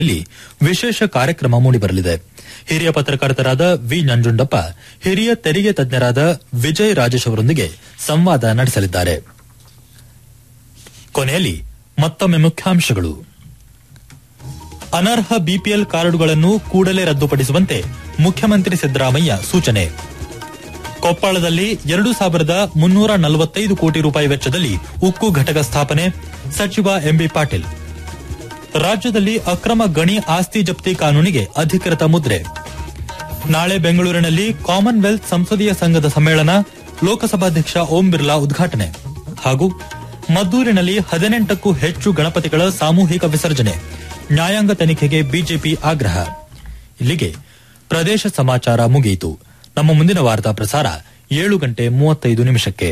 ಇಲ್ಲಿ ವಿಶೇಷ ಕಾರ್ಯಕ್ರಮ ಮೂಡಿಬರಲಿದೆ ಹಿರಿಯ ಪತ್ರಕರ್ತರಾದ ವಿ ನಂಜುಂಡಪ್ಪ ಹಿರಿಯ ತೆರಿಗೆ ತಜ್ಞರಾದ ವಿಜಯ್ ರಾಜೇಶ್ ಅವರೊಂದಿಗೆ ಸಂವಾದ ನಡೆಸಲಿದ್ದಾರೆ ಕೊನೆಯಲ್ಲಿ ಮತ್ತೊಮ್ಮೆ ಮುಖ್ಯಾಂಶಗಳು ಅನರ್ಹ ಬಿಪಿಎಲ್ ಕಾರ್ಡುಗಳನ್ನು ಕೂಡಲೇ ರದ್ದುಪಡಿಸುವಂತೆ ಮುಖ್ಯಮಂತ್ರಿ ಸಿದ್ದರಾಮಯ್ಯ ಸೂಚನೆ ಕೊಪ್ಪಳದಲ್ಲಿ ಎರಡು ಸಾವಿರದ ಮುನ್ನೂರ ನಲವತ್ತೈದು ಕೋಟಿ ರೂಪಾಯಿ ವೆಚ್ಚದಲ್ಲಿ ಉಕ್ಕು ಘಟಕ ಸ್ಥಾಪನೆ ಸಚಿವ ಎಂಬಿ ಪಾಟೀಲ್ ರಾಜ್ಯದಲ್ಲಿ ಅಕ್ರಮ ಗಣಿ ಆಸ್ತಿ ಜಪ್ತಿ ಕಾನೂನಿಗೆ ಅಧಿಕೃತ ಮುದ್ರೆ ನಾಳೆ ಬೆಂಗಳೂರಿನಲ್ಲಿ ಕಾಮನ್ವೆಲ್ತ್ ಸಂಸದೀಯ ಸಂಘದ ಸಮ್ಮೇಳನ ಲೋಕಸಭಾಧ್ಯಕ್ಷ ಓಂ ಬಿರ್ಲಾ ಉದ್ಘಾಟನೆ ಹಾಗೂ ಮದ್ದೂರಿನಲ್ಲಿ ಹದಿನೆಂಟಕ್ಕೂ ಹೆಚ್ಚು ಗಣಪತಿಗಳ ಸಾಮೂಹಿಕ ವಿಸರ್ಜನೆ ನ್ಯಾಯಾಂಗ ತನಿಖೆಗೆ ಬಿಜೆಪಿ ಆಗ್ರಹ ಇಲ್ಲಿಗೆ ಪ್ರದೇಶ ಸಮಾಚಾರ ಮುಗಿಯಿತು ನಮ್ಮ ಮುಂದಿನ ವಾರ್ತಾ ಪ್ರಸಾರ ಏಳು ಗಂಟೆ ಮೂವತ್ತೈದು ನಿಮಿಷಕ್ಕೆ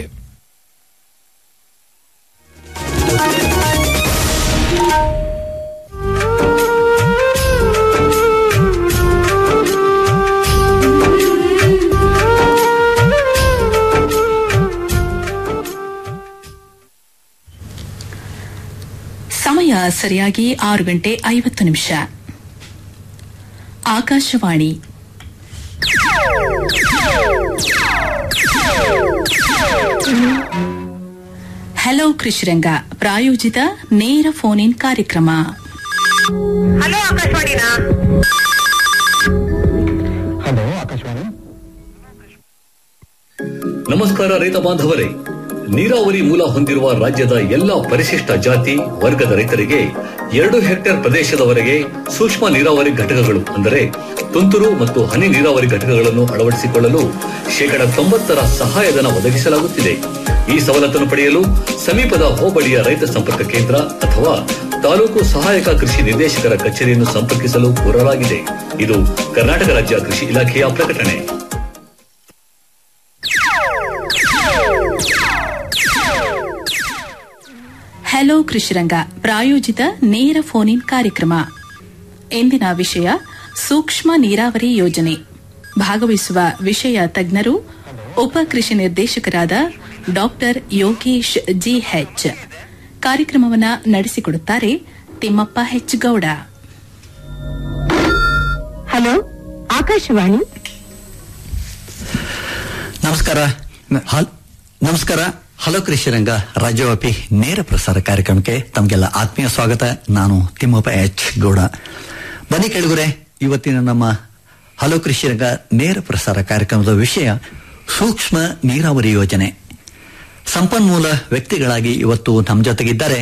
ಸಮಯ ಸರಿಯಾಗಿ ಆರು ಗಂಟೆ ಐವತ್ತು ನಿಮಿಷ ಆಕಾಶವಾಣಿ ಹಲೋ ಕೃಷಿರಂಗ ಪ್ರಾಯೋಜಿತ ನೇರ ಫೋನ್ ಇನ್ ಕಾರ್ಯಕ್ರಮ ಹಲೋ ಆಕಾಶವಾಣಿನಾ ಹಲೋ ಆಕಾಶವಾಣಿ ನಮಸ್ಕಾರ ರೈತ ಬಾಂಧವರೇ ನೀರಾವರಿ ಮೂಲ ಹೊಂದಿರುವ ರಾಜ್ಯದ ಎಲ್ಲಾ ಪರಿಶಿಷ್ಟ ಜಾತಿ ವರ್ಗದ ರೈತರಿಗೆ ಎರಡು ಹೆಕ್ಟೇರ್ ಪ್ರದೇಶದವರೆಗೆ ಸೂಕ್ಷ್ಮ ನೀರಾವರಿ ಘಟಕಗಳು ಅಂದರೆ ತುಂತುರು ಮತ್ತು ಹನಿ ನೀರಾವರಿ ಘಟಕಗಳನ್ನು ಅಳವಡಿಸಿಕೊಳ್ಳಲು ಶೇಕಡ ತೊಂಬತ್ತರ ಸಹಾಯಧನ ಒದಗಿಸಲಾಗುತ್ತಿದೆ ಈ ಸವಲತ್ತನ್ನು ಪಡೆಯಲು ಸಮೀಪದ ಹೋಬಳಿಯ ರೈತ ಸಂಪರ್ಕ ಕೇಂದ್ರ ಅಥವಾ ತಾಲೂಕು ಸಹಾಯಕ ಕೃಷಿ ನಿರ್ದೇಶಕರ ಕಚೇರಿಯನ್ನು ಸಂಪರ್ಕಿಸಲು ಕೋರಲಾಗಿದೆ ಇದು ಕರ್ನಾಟಕ ರಾಜ್ಯ ಕೃಷಿ ಇಲಾಖೆಯ ಪ್ರಕಟಣೆ ಹಲೋ ಕೃಷಿರಂಗ ಪ್ರಾಯೋಜಿತ ನೇರ ಫೋನ್ ಇನ್ ಕಾರ್ಯಕ್ರಮ ಎಂದಿನ ವಿಷಯ ಸೂಕ್ಷ್ಮ ನೀರಾವರಿ ಯೋಜನೆ ಭಾಗವಹಿಸುವ ವಿಷಯ ತಜ್ಞರು ಉಪ ಕೃಷಿ ನಿರ್ದೇಶಕರಾದ ಡಾಕ್ಟರ್ ಯೋಗೇಶ್ ಜಿಎಚ್ ಕಾರ್ಯಕ್ರಮವನ್ನು ನಡೆಸಿಕೊಡುತ್ತಾರೆ ತಿಮ್ಮಪ್ಪ ಹೆಚ್ ಗೌಡ ಹಲೋ ಆಕಾಶವಾಣಿ ನಮಸ್ಕಾರ ಹಲ್- ನಮಸ್ಕಾರ ಹಲೋ ಕೃಷಿರಂಗ ರಾಜ್ಯವ್ಯಾಪಿ ನೇರ ಪ್ರಸಾರ ಕಾರ್ಯಕ್ರಮಕ್ಕೆ ತಮಗೆಲ್ಲ ಆತ್ಮೀಯ ಸ್ವಾಗತ ನಾನು ತಿಮ್ಮಪ್ಪ ಎಚ್ ಗೌಡ ಬನ್ನಿ ಕೆಳಗುರೆ ಇವತ್ತಿನ ನಮ್ಮ ಹಲೋ ಕೃಷಿರಂಗ ನೇರ ಪ್ರಸಾರ ಕಾರ್ಯಕ್ರಮದ ವಿಷಯ ಸೂಕ್ಷ್ಮ ನೀರಾವರಿ ಯೋಜನೆ ಸಂಪನ್ಮೂಲ ವ್ಯಕ್ತಿಗಳಾಗಿ ಇವತ್ತು ನಮ್ಮ ಜೊತೆಗಿದ್ದಾರೆ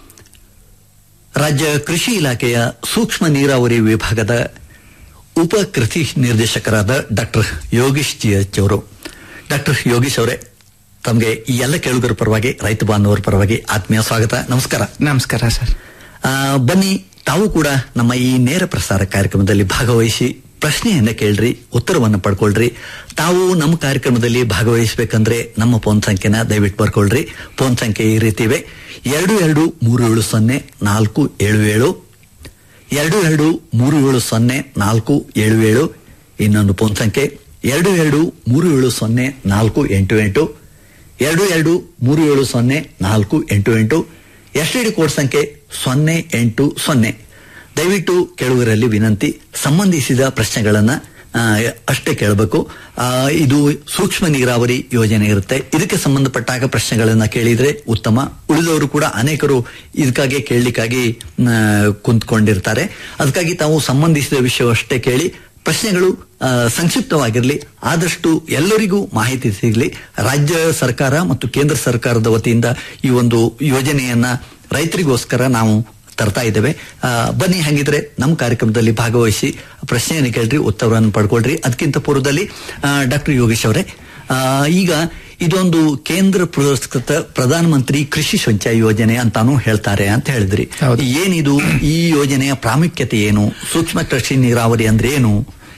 ರಾಜ್ಯ ಕೃಷಿ ಇಲಾಖೆಯ ಸೂಕ್ಷ್ಮ ನೀರಾವರಿ ವಿಭಾಗದ ಉಪ ಕೃಷಿ ನಿರ್ದೇಶಕರಾದ ಡಾಕ್ಟರ್ ಯೋಗೀಶ್ ಜಿ ಎಚ್ ಅವರು ಡಾಕ್ಟರ್ ಯೋಗೀಶ್ ಅವರೇ ತಮಗೆ ಈ ಎಲ್ಲ ಕೇಳುಗರ ಪರವಾಗಿ ರೈತ ಬಾಂಧವರ ಪರವಾಗಿ ಆತ್ಮೀಯ ಸ್ವಾಗತ ನಮಸ್ಕಾರ ನಮಸ್ಕಾರ ಸರ್ ಆ, ಬನ್ನಿ ತಾವು ಕೂಡ ನಮ್ಮ ಈ ನೇರ ಪ್ರಸಾರ ಕಾರ್ಯಕ್ರಮದಲ್ಲಿ ಭಾಗವಹಿಸಿ ಪ್ರಶ್ನೆಯನ್ನ ಕೇಳ್ರಿ ಉತ್ತರವನ್ನು ಪಡ್ಕೊಳ್ರಿ ತಾವು ನಮ್ಮ ಕಾರ್ಯಕ್ರಮದಲ್ಲಿ ಭಾಗವಹಿಸಬೇಕಂದ್ರೆ ನಮ್ಮ ಫೋನ್ ಸಂಖ್ಯೆನ ದಯವಿಟ್ಟು ಬರ್ಕೊಳ್ರಿ ಫೋನ್ ಸಂಖ್ಯೆ ಈ ರೀತಿ ಇವೆ ಎರಡು ಎರಡು ಮೂರು ಏಳು ಸೊನ್ನೆ ನಾಲ್ಕು ಏಳು ಏಳು ಎರಡು ಎರಡು ಮೂರು ಏಳು ಸೊನ್ನೆ ನಾಲ್ಕು ಏಳು ಏಳು ಇನ್ನೊಂದು ಫೋನ್ ಸಂಖ್ಯೆ ಎರಡು ಎರಡು ಮೂರು ಏಳು ಸೊನ್ನೆ ನಾಲ್ಕು ಎಂಟು ಎಂಟು ಎರಡು ಎರಡು ಮೂರು ಏಳು ಸೊನ್ನೆ ನಾಲ್ಕು ಎಂಟು ಎಂಟು ಎಸ್ ಡಿ ಕೋಡ್ ಸಂಖ್ಯೆ ಸೊನ್ನೆ ಎಂಟು ಸೊನ್ನೆ ದಯವಿಟ್ಟು ಕೇಳುಗರಲ್ಲಿ ವಿನಂತಿ ಸಂಬಂಧಿಸಿದ ಪ್ರಶ್ನೆಗಳನ್ನ ಆ, ಅಷ್ಟೇ ಕೇಳಬೇಕು ಆ, ಇದು ಸೂಕ್ಷ್ಮ ನೀರಾವರಿ ಯೋಜನೆ ಇರುತ್ತೆ ಇದಕ್ಕೆ ಸಂಬಂಧಪಟ್ಟಾಗ ಪ್ರಶ್ನೆಗಳನ್ನ ಕೇಳಿದ್ರೆ ಉತ್ತಮ ಉಳಿದವರು ಕೂಡ ಅನೇಕರು ಇದಕ್ಕಾಗಿ ಕೇಳಲಿಕ್ಕಾಗಿ ಆ, ಕುಂತ್ಕೊಂಡಿರ್ತಾರೆ ಅದಕ್ಕಾಗಿ ತಾವು ಸಂಬಂಧಿಸಿದ ವಿಷಯವಷ್ಟೇ ಕೇಳಿ ಪ್ರಶ್ನೆಗಳು ಆ, ಸಂಕ್ಷಿಪ್ತವಾಗಿರಲಿ ಆದಷ್ಟು ಎಲ್ಲರಿಗೂ ಮಾಹಿತಿ ಸಿಗಲಿ ರಾಜ್ಯ ಸರ್ಕಾರ ಮತ್ತು ಕೇಂದ್ರ ಸರ್ಕಾರದ ವತಿಯಿಂದ ಈ ಒಂದು ಯೋಜನೆಯನ್ನ ರೈತರಿಗೋಸ್ಕರ ನಾವು ತರ್ತಾ ಇದ್ದೇವೆ ಆ, ಬನ್ನಿ ಹಾಗಿದ್ರೆ ನಮ್ಮ ಕಾರ್ಯಕ್ರಮದಲ್ಲಿ ಭಾಗವಹಿಸಿ ಪ್ರಶ್ನೆಯನ್ನು ಕೇಳ್ರಿ ಉತ್ತರವನ್ನು ಪಡ್ಕೊಳ್ರಿ ಅದಕ್ಕಿಂತ ಪೂರ್ವದಲ್ಲಿ ಡಾಕ್ಟರ್ ಯೋಗೇಶ್ ಅವರೇ ಆ, ಈಗ ಇದೊಂದು ಕೇಂದ್ರ ಪುರಸ್ಕೃತ ಪ್ರಧಾನ ಮಂತ್ರಿ ಕೃಷಿ ಸಿಂಚಾಯಿ ಯೋಜನೆ ಅಂತಾನು ಹೇಳ್ತಾರೆ ಅಂತ ಹೇಳಿದ್ರಿ ಹೌದು. ಏನಿದು ಈ ಯೋಜನೆಯ ಪ್ರಾಮುಖ್ಯತೆ ಏನು ಸೂಕ್ಷ್ಮ ಕೃಷಿ ನೀರಾವರಿ ಅಂದ್ರೆ ಏನು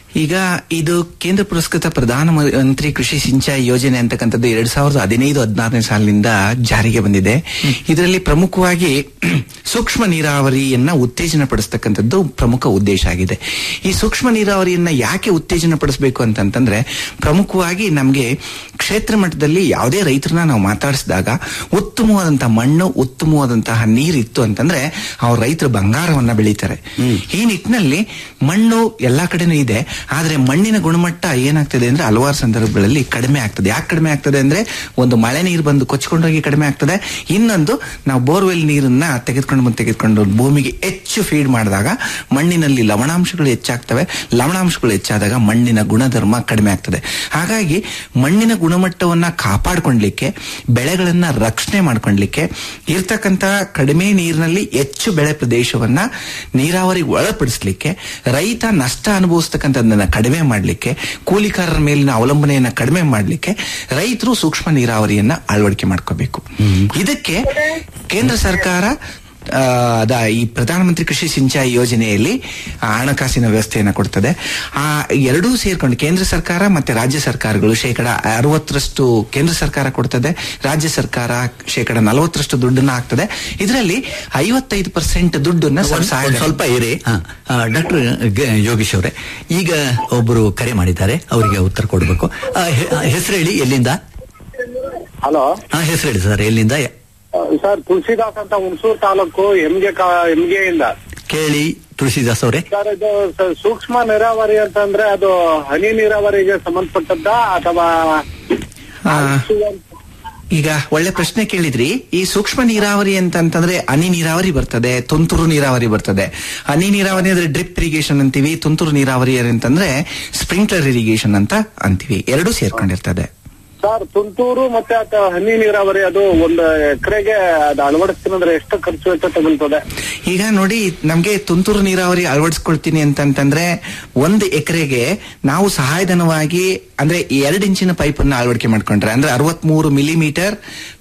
ಈಗ ಇದು ಕೇಂದ್ರ ಪುರಸ್ಕೃತ ಪ್ರಧಾನಮಂತ್ರಿ ಕೃಷಿ ಸಿಂಚಾಯಿ ಯೋಜನೆ ಅಂತಕ್ಕಂಥದ್ದು ಎರಡ್ ಸಾವಿರದ ಹದಿನೈದು ಹದಿನಾರನೇ ಸಾಲಿನಿಂದ ಜಾರಿಗೆ ಬಂದಿದೆ ಇದರಲ್ಲಿ ಪ್ರಮುಖವಾಗಿ ಸೂಕ್ಷ್ಮ ನೀರಾವರಿಯನ್ನ ಉತ್ತೇಜನ ಪಡಿಸ್ತಕ್ಕಂಥದ್ದು ಪ್ರಮುಖ ಉದ್ದೇಶ ಆಗಿದೆ ಈ ಸೂಕ್ಷ್ಮ ನೀರಾವರಿಯನ್ನ ಯಾಕೆ ಉತ್ತೇಜನ ಪಡಿಸಬೇಕು ಅಂತಂತಂದ್ರೆ ಪ್ರಮುಖವಾಗಿ ನಮಗೆ ಕ್ಷೇತ್ರ ಮಟ್ಟದಲ್ಲಿ ಯಾವುದೇ ರೈತರನ್ನ ನಾವು ಮಾತಾಡಿಸಿದಾಗ ಉತ್ತಮವಾದಂತಹ ಮಣ್ಣು ಉತ್ತಮವಾದಂತಹ ನೀರಿತ್ತು ಅಂತಂದ್ರೆ ಅವ್ರ ರೈತರು ಬಂಗಾರವನ್ನ ಬೆಳೀತಾರೆ ಈ ನಿಟ್ಟಿನಲ್ಲಿ ಮಣ್ಣು ಎಲ್ಲಾ ಕಡೆನೂ ಇದೆ ಆದ್ರೆ ಮಣ್ಣಿನ ಗುಣಮಟ್ಟ ಏನಾಗ್ತದೆ ಅಂದ್ರೆ ಹಲವಾರು ಸಂದರ್ಭಗಳಲ್ಲಿ ಕಡಿಮೆ ಆಗ್ತದೆ ಯಾಕೆ ಕಡಿಮೆ ಆಗ್ತದೆ ಅಂದ್ರೆ ಒಂದು ಮಳೆ ನೀರು ಬಂದು ಕೊಚ್ಕೊಂಡೋಗಿ ಕಡಿಮೆ ಆಗ್ತದೆ ಇನ್ನೊಂದು ನಾವು ಬೋರ್ವೆಲ್ ನೀರನ್ನ ತೆಗೆದುಕೊಂಡು ಬಂದು ತೆಗೆದುಕೊಂಡು ಭೂಮಿಗೆ ಹೆಚ್ಚು ಫೀಡ್ ಮಾಡಿದಾಗ ಮಣ್ಣಿನಲ್ಲಿ ಲವಣಾಂಶಗಳು ಹೆಚ್ಚಾಗ್ತವೆ ಲವಣಾಂಶಗಳು ಹೆಚ್ಚಾದಾಗ ಮಣ್ಣಿನ ಗುಣಧರ್ಮ ಕಡಿಮೆ ಆಗ್ತದೆ ಹಾಗಾಗಿ ಮಣ್ಣಿನ ಗುಣಮಟ್ಟವನ್ನ ಕಾಪಾಡ್ಕೊಂಡ್ಲಿಕ್ಕೆ ಬೆಳೆಗಳನ್ನ ರಕ್ಷಣೆ ಮಾಡ್ಕೊಂಡ್ಲಿಕ್ಕೆ ಇರ್ತಕ್ಕಂತ ಕಡಿಮೆ ನೀರಿನಲ್ಲಿ ಹೆಚ್ಚು ಬೆಳೆ ಪ್ರದೇಶವನ್ನ ನೀರಾವರಿಗೆ ಒಳಪಡಿಸ್ಲಿಕ್ಕೆ ರೈತ ನಷ್ಟ ಅನುಭವಿಸ್ತಕ್ಕಂಥದ್ದನ್ನ ಕಡಿಮೆ ಮಾಡಲಿಕ್ಕೆ ಕೂಲಿಕಾರರ ಮೇಲಿನ ಅವಲಂಬನೆಯನ್ನ ಕಡಿಮೆ ಮಾಡಲಿಕ್ಕೆ ರೈತರು ಸೂಕ್ಷ್ಮ ನೀರಾವರಿಯನ್ನ ಅಳವಡಿಕೆ ಮಾಡ್ಕೋಬೇಕು ಇದಕ್ಕೆ ಕೇಂದ್ರ ಸರ್ಕಾರ ಆ, ಅದ ಈ ಪ್ರಧಾನಮಂತ್ರಿ ಕೃಷಿ ಸಿಂಚಾಯಿ ಯೋಜನೆಯಲ್ಲಿ ಆ, ಹಣಕಾಸಿನ ವ್ಯವಸ್ಥೆಯನ್ನು ಕೊಡ್ತದೆ ಆ ಎರಡೂ ಸೇರ್ಕೊಂಡು ಕೇಂದ್ರ ಸರ್ಕಾರ ಮತ್ತೆ ರಾಜ್ಯ ಸರ್ಕಾರಗಳು ಶೇಕಡ ಅರವತ್ತರಷ್ಟು ಕೇಂದ್ರ ಸರ್ಕಾರ ಕೊಡ್ತದೆ ರಾಜ್ಯ ಸರ್ಕಾರ ಶೇಕಡ ನಲವತ್ತರಷ್ಟು ದುಡ್ಡನ್ನ ಹಾಕ್ತದೆ ಇದರಲ್ಲಿ ಐವತ್ತೈದು ಪರ್ಸೆಂಟ್ ದುಡ್ಡನ್ನ ಒಂದ್- ಸಹಾಯ ಒಂದ್ ಸ್ವಲ್ಪ ಇರಿ ಡಾಕ್ಟರ್ ಯೋಗೀಶ್ ಅವರೇ ಈಗ ಒಬ್ಬರು ಕರೆ ಮಾಡಿದ್ದಾರೆ ಅವರಿಗೆ ಉತ್ತರ ಕೊಡಬೇಕು ಹೆಸರು ಹೇಳಿ ಎಲ್ಲಿಂದ ಹಲೋ ಹಾ ಹೆಸರು ಹೇಳಿ ಸರ್ ಎಲ್ಲಿಂದ ಸರ್ ತುಳಸಿದಾಸ್ ಅಂತ ಹುಣಸೂರು ತಾಲೂಕು ಎಂಗೆ ಎಂಗೆ ಇಂದ ಕೇಳಿ ತುಳಸಿದಾಸ್ ಅವರೇ ಸರ್ ಇದು ಸ- ಸೂಕ್ಷ್ಮ ನೀರಾವರಿ ಅಂತಂದ್ರೆ ಅದು ಹನಿ ನೀರಾವರಿಗೆ ಸಂಬಂಧಪಟ್ಟದ್ದ ಅಥವಾ ಆ, ಈಗ ಒಳ್ಳೆ ಪ್ರಶ್ನೆ ಕೇಳಿದ್ರಿ ಈ ಸೂಕ್ಷ್ಮ ನೀರಾವರಿ ಅಂತಂತಂದ್ರೆ ಹನಿ ನೀರಾವರಿ ಬರ್ತದೆ ತುಂತುರು ನೀರಾವರಿ ಬರ್ತದೆ ಹನಿ ನೀರಾವರಿ ಅಂದ್ರೆ ಡ್ರಿಪ್ ಇರಿಗೇಷನ್ ಅಂತೀವಿ ತುಂತುರು ನೀರಾವರಿ ಅಂತಂದ್ರೆ ಸ್ಪ್ರಿಂಕ್ಲರ್ ಇರಿಗೇಷನ್ ಅಂತ ಅಂತೀವಿ ಎರಡೂ ಸೇರ್ಕೊಂಡಿರ್ತದೆ ಸರ್ ತುಂತೂರು ಮತ್ತೆ ಅಥವಾ ಹನಿ ನೀರಾವರಿ ಅದು ಒಂದು ಎಕರೆಗೆ ಅದು ಅಳವಡಿಸ್ತೀನಂದ್ರೆ ಎಷ್ಟು ಖರ್ಚು ವೆಚ್ಚ ತಗೊಳ್ತದೆ ಈಗ ನೋಡಿ ನಮ್ಗೆ ತುಂತುರು ನೀರಾವರಿ ಅಳವಡಿಸ್ಕೊಳ್ತೀನಿ ಅಂತಂತಂದ್ರೆ ಒಂದು ಎಕರೆಗೆ ನಾವು ಸಹಾಯಧನವಾಗಿ ಅಂದ್ರೆ ಎರಡು ಇಂಚಿನ ಪೈಪ್ ಅನ್ನ ಅಳವಡಿಕೆ ಮಾಡ್ಕೊಂಡ್ರೆ ಅಂದ್ರೆ ಅರವತ್ಮೂರು ಮಿಲಿಮೀಟರ್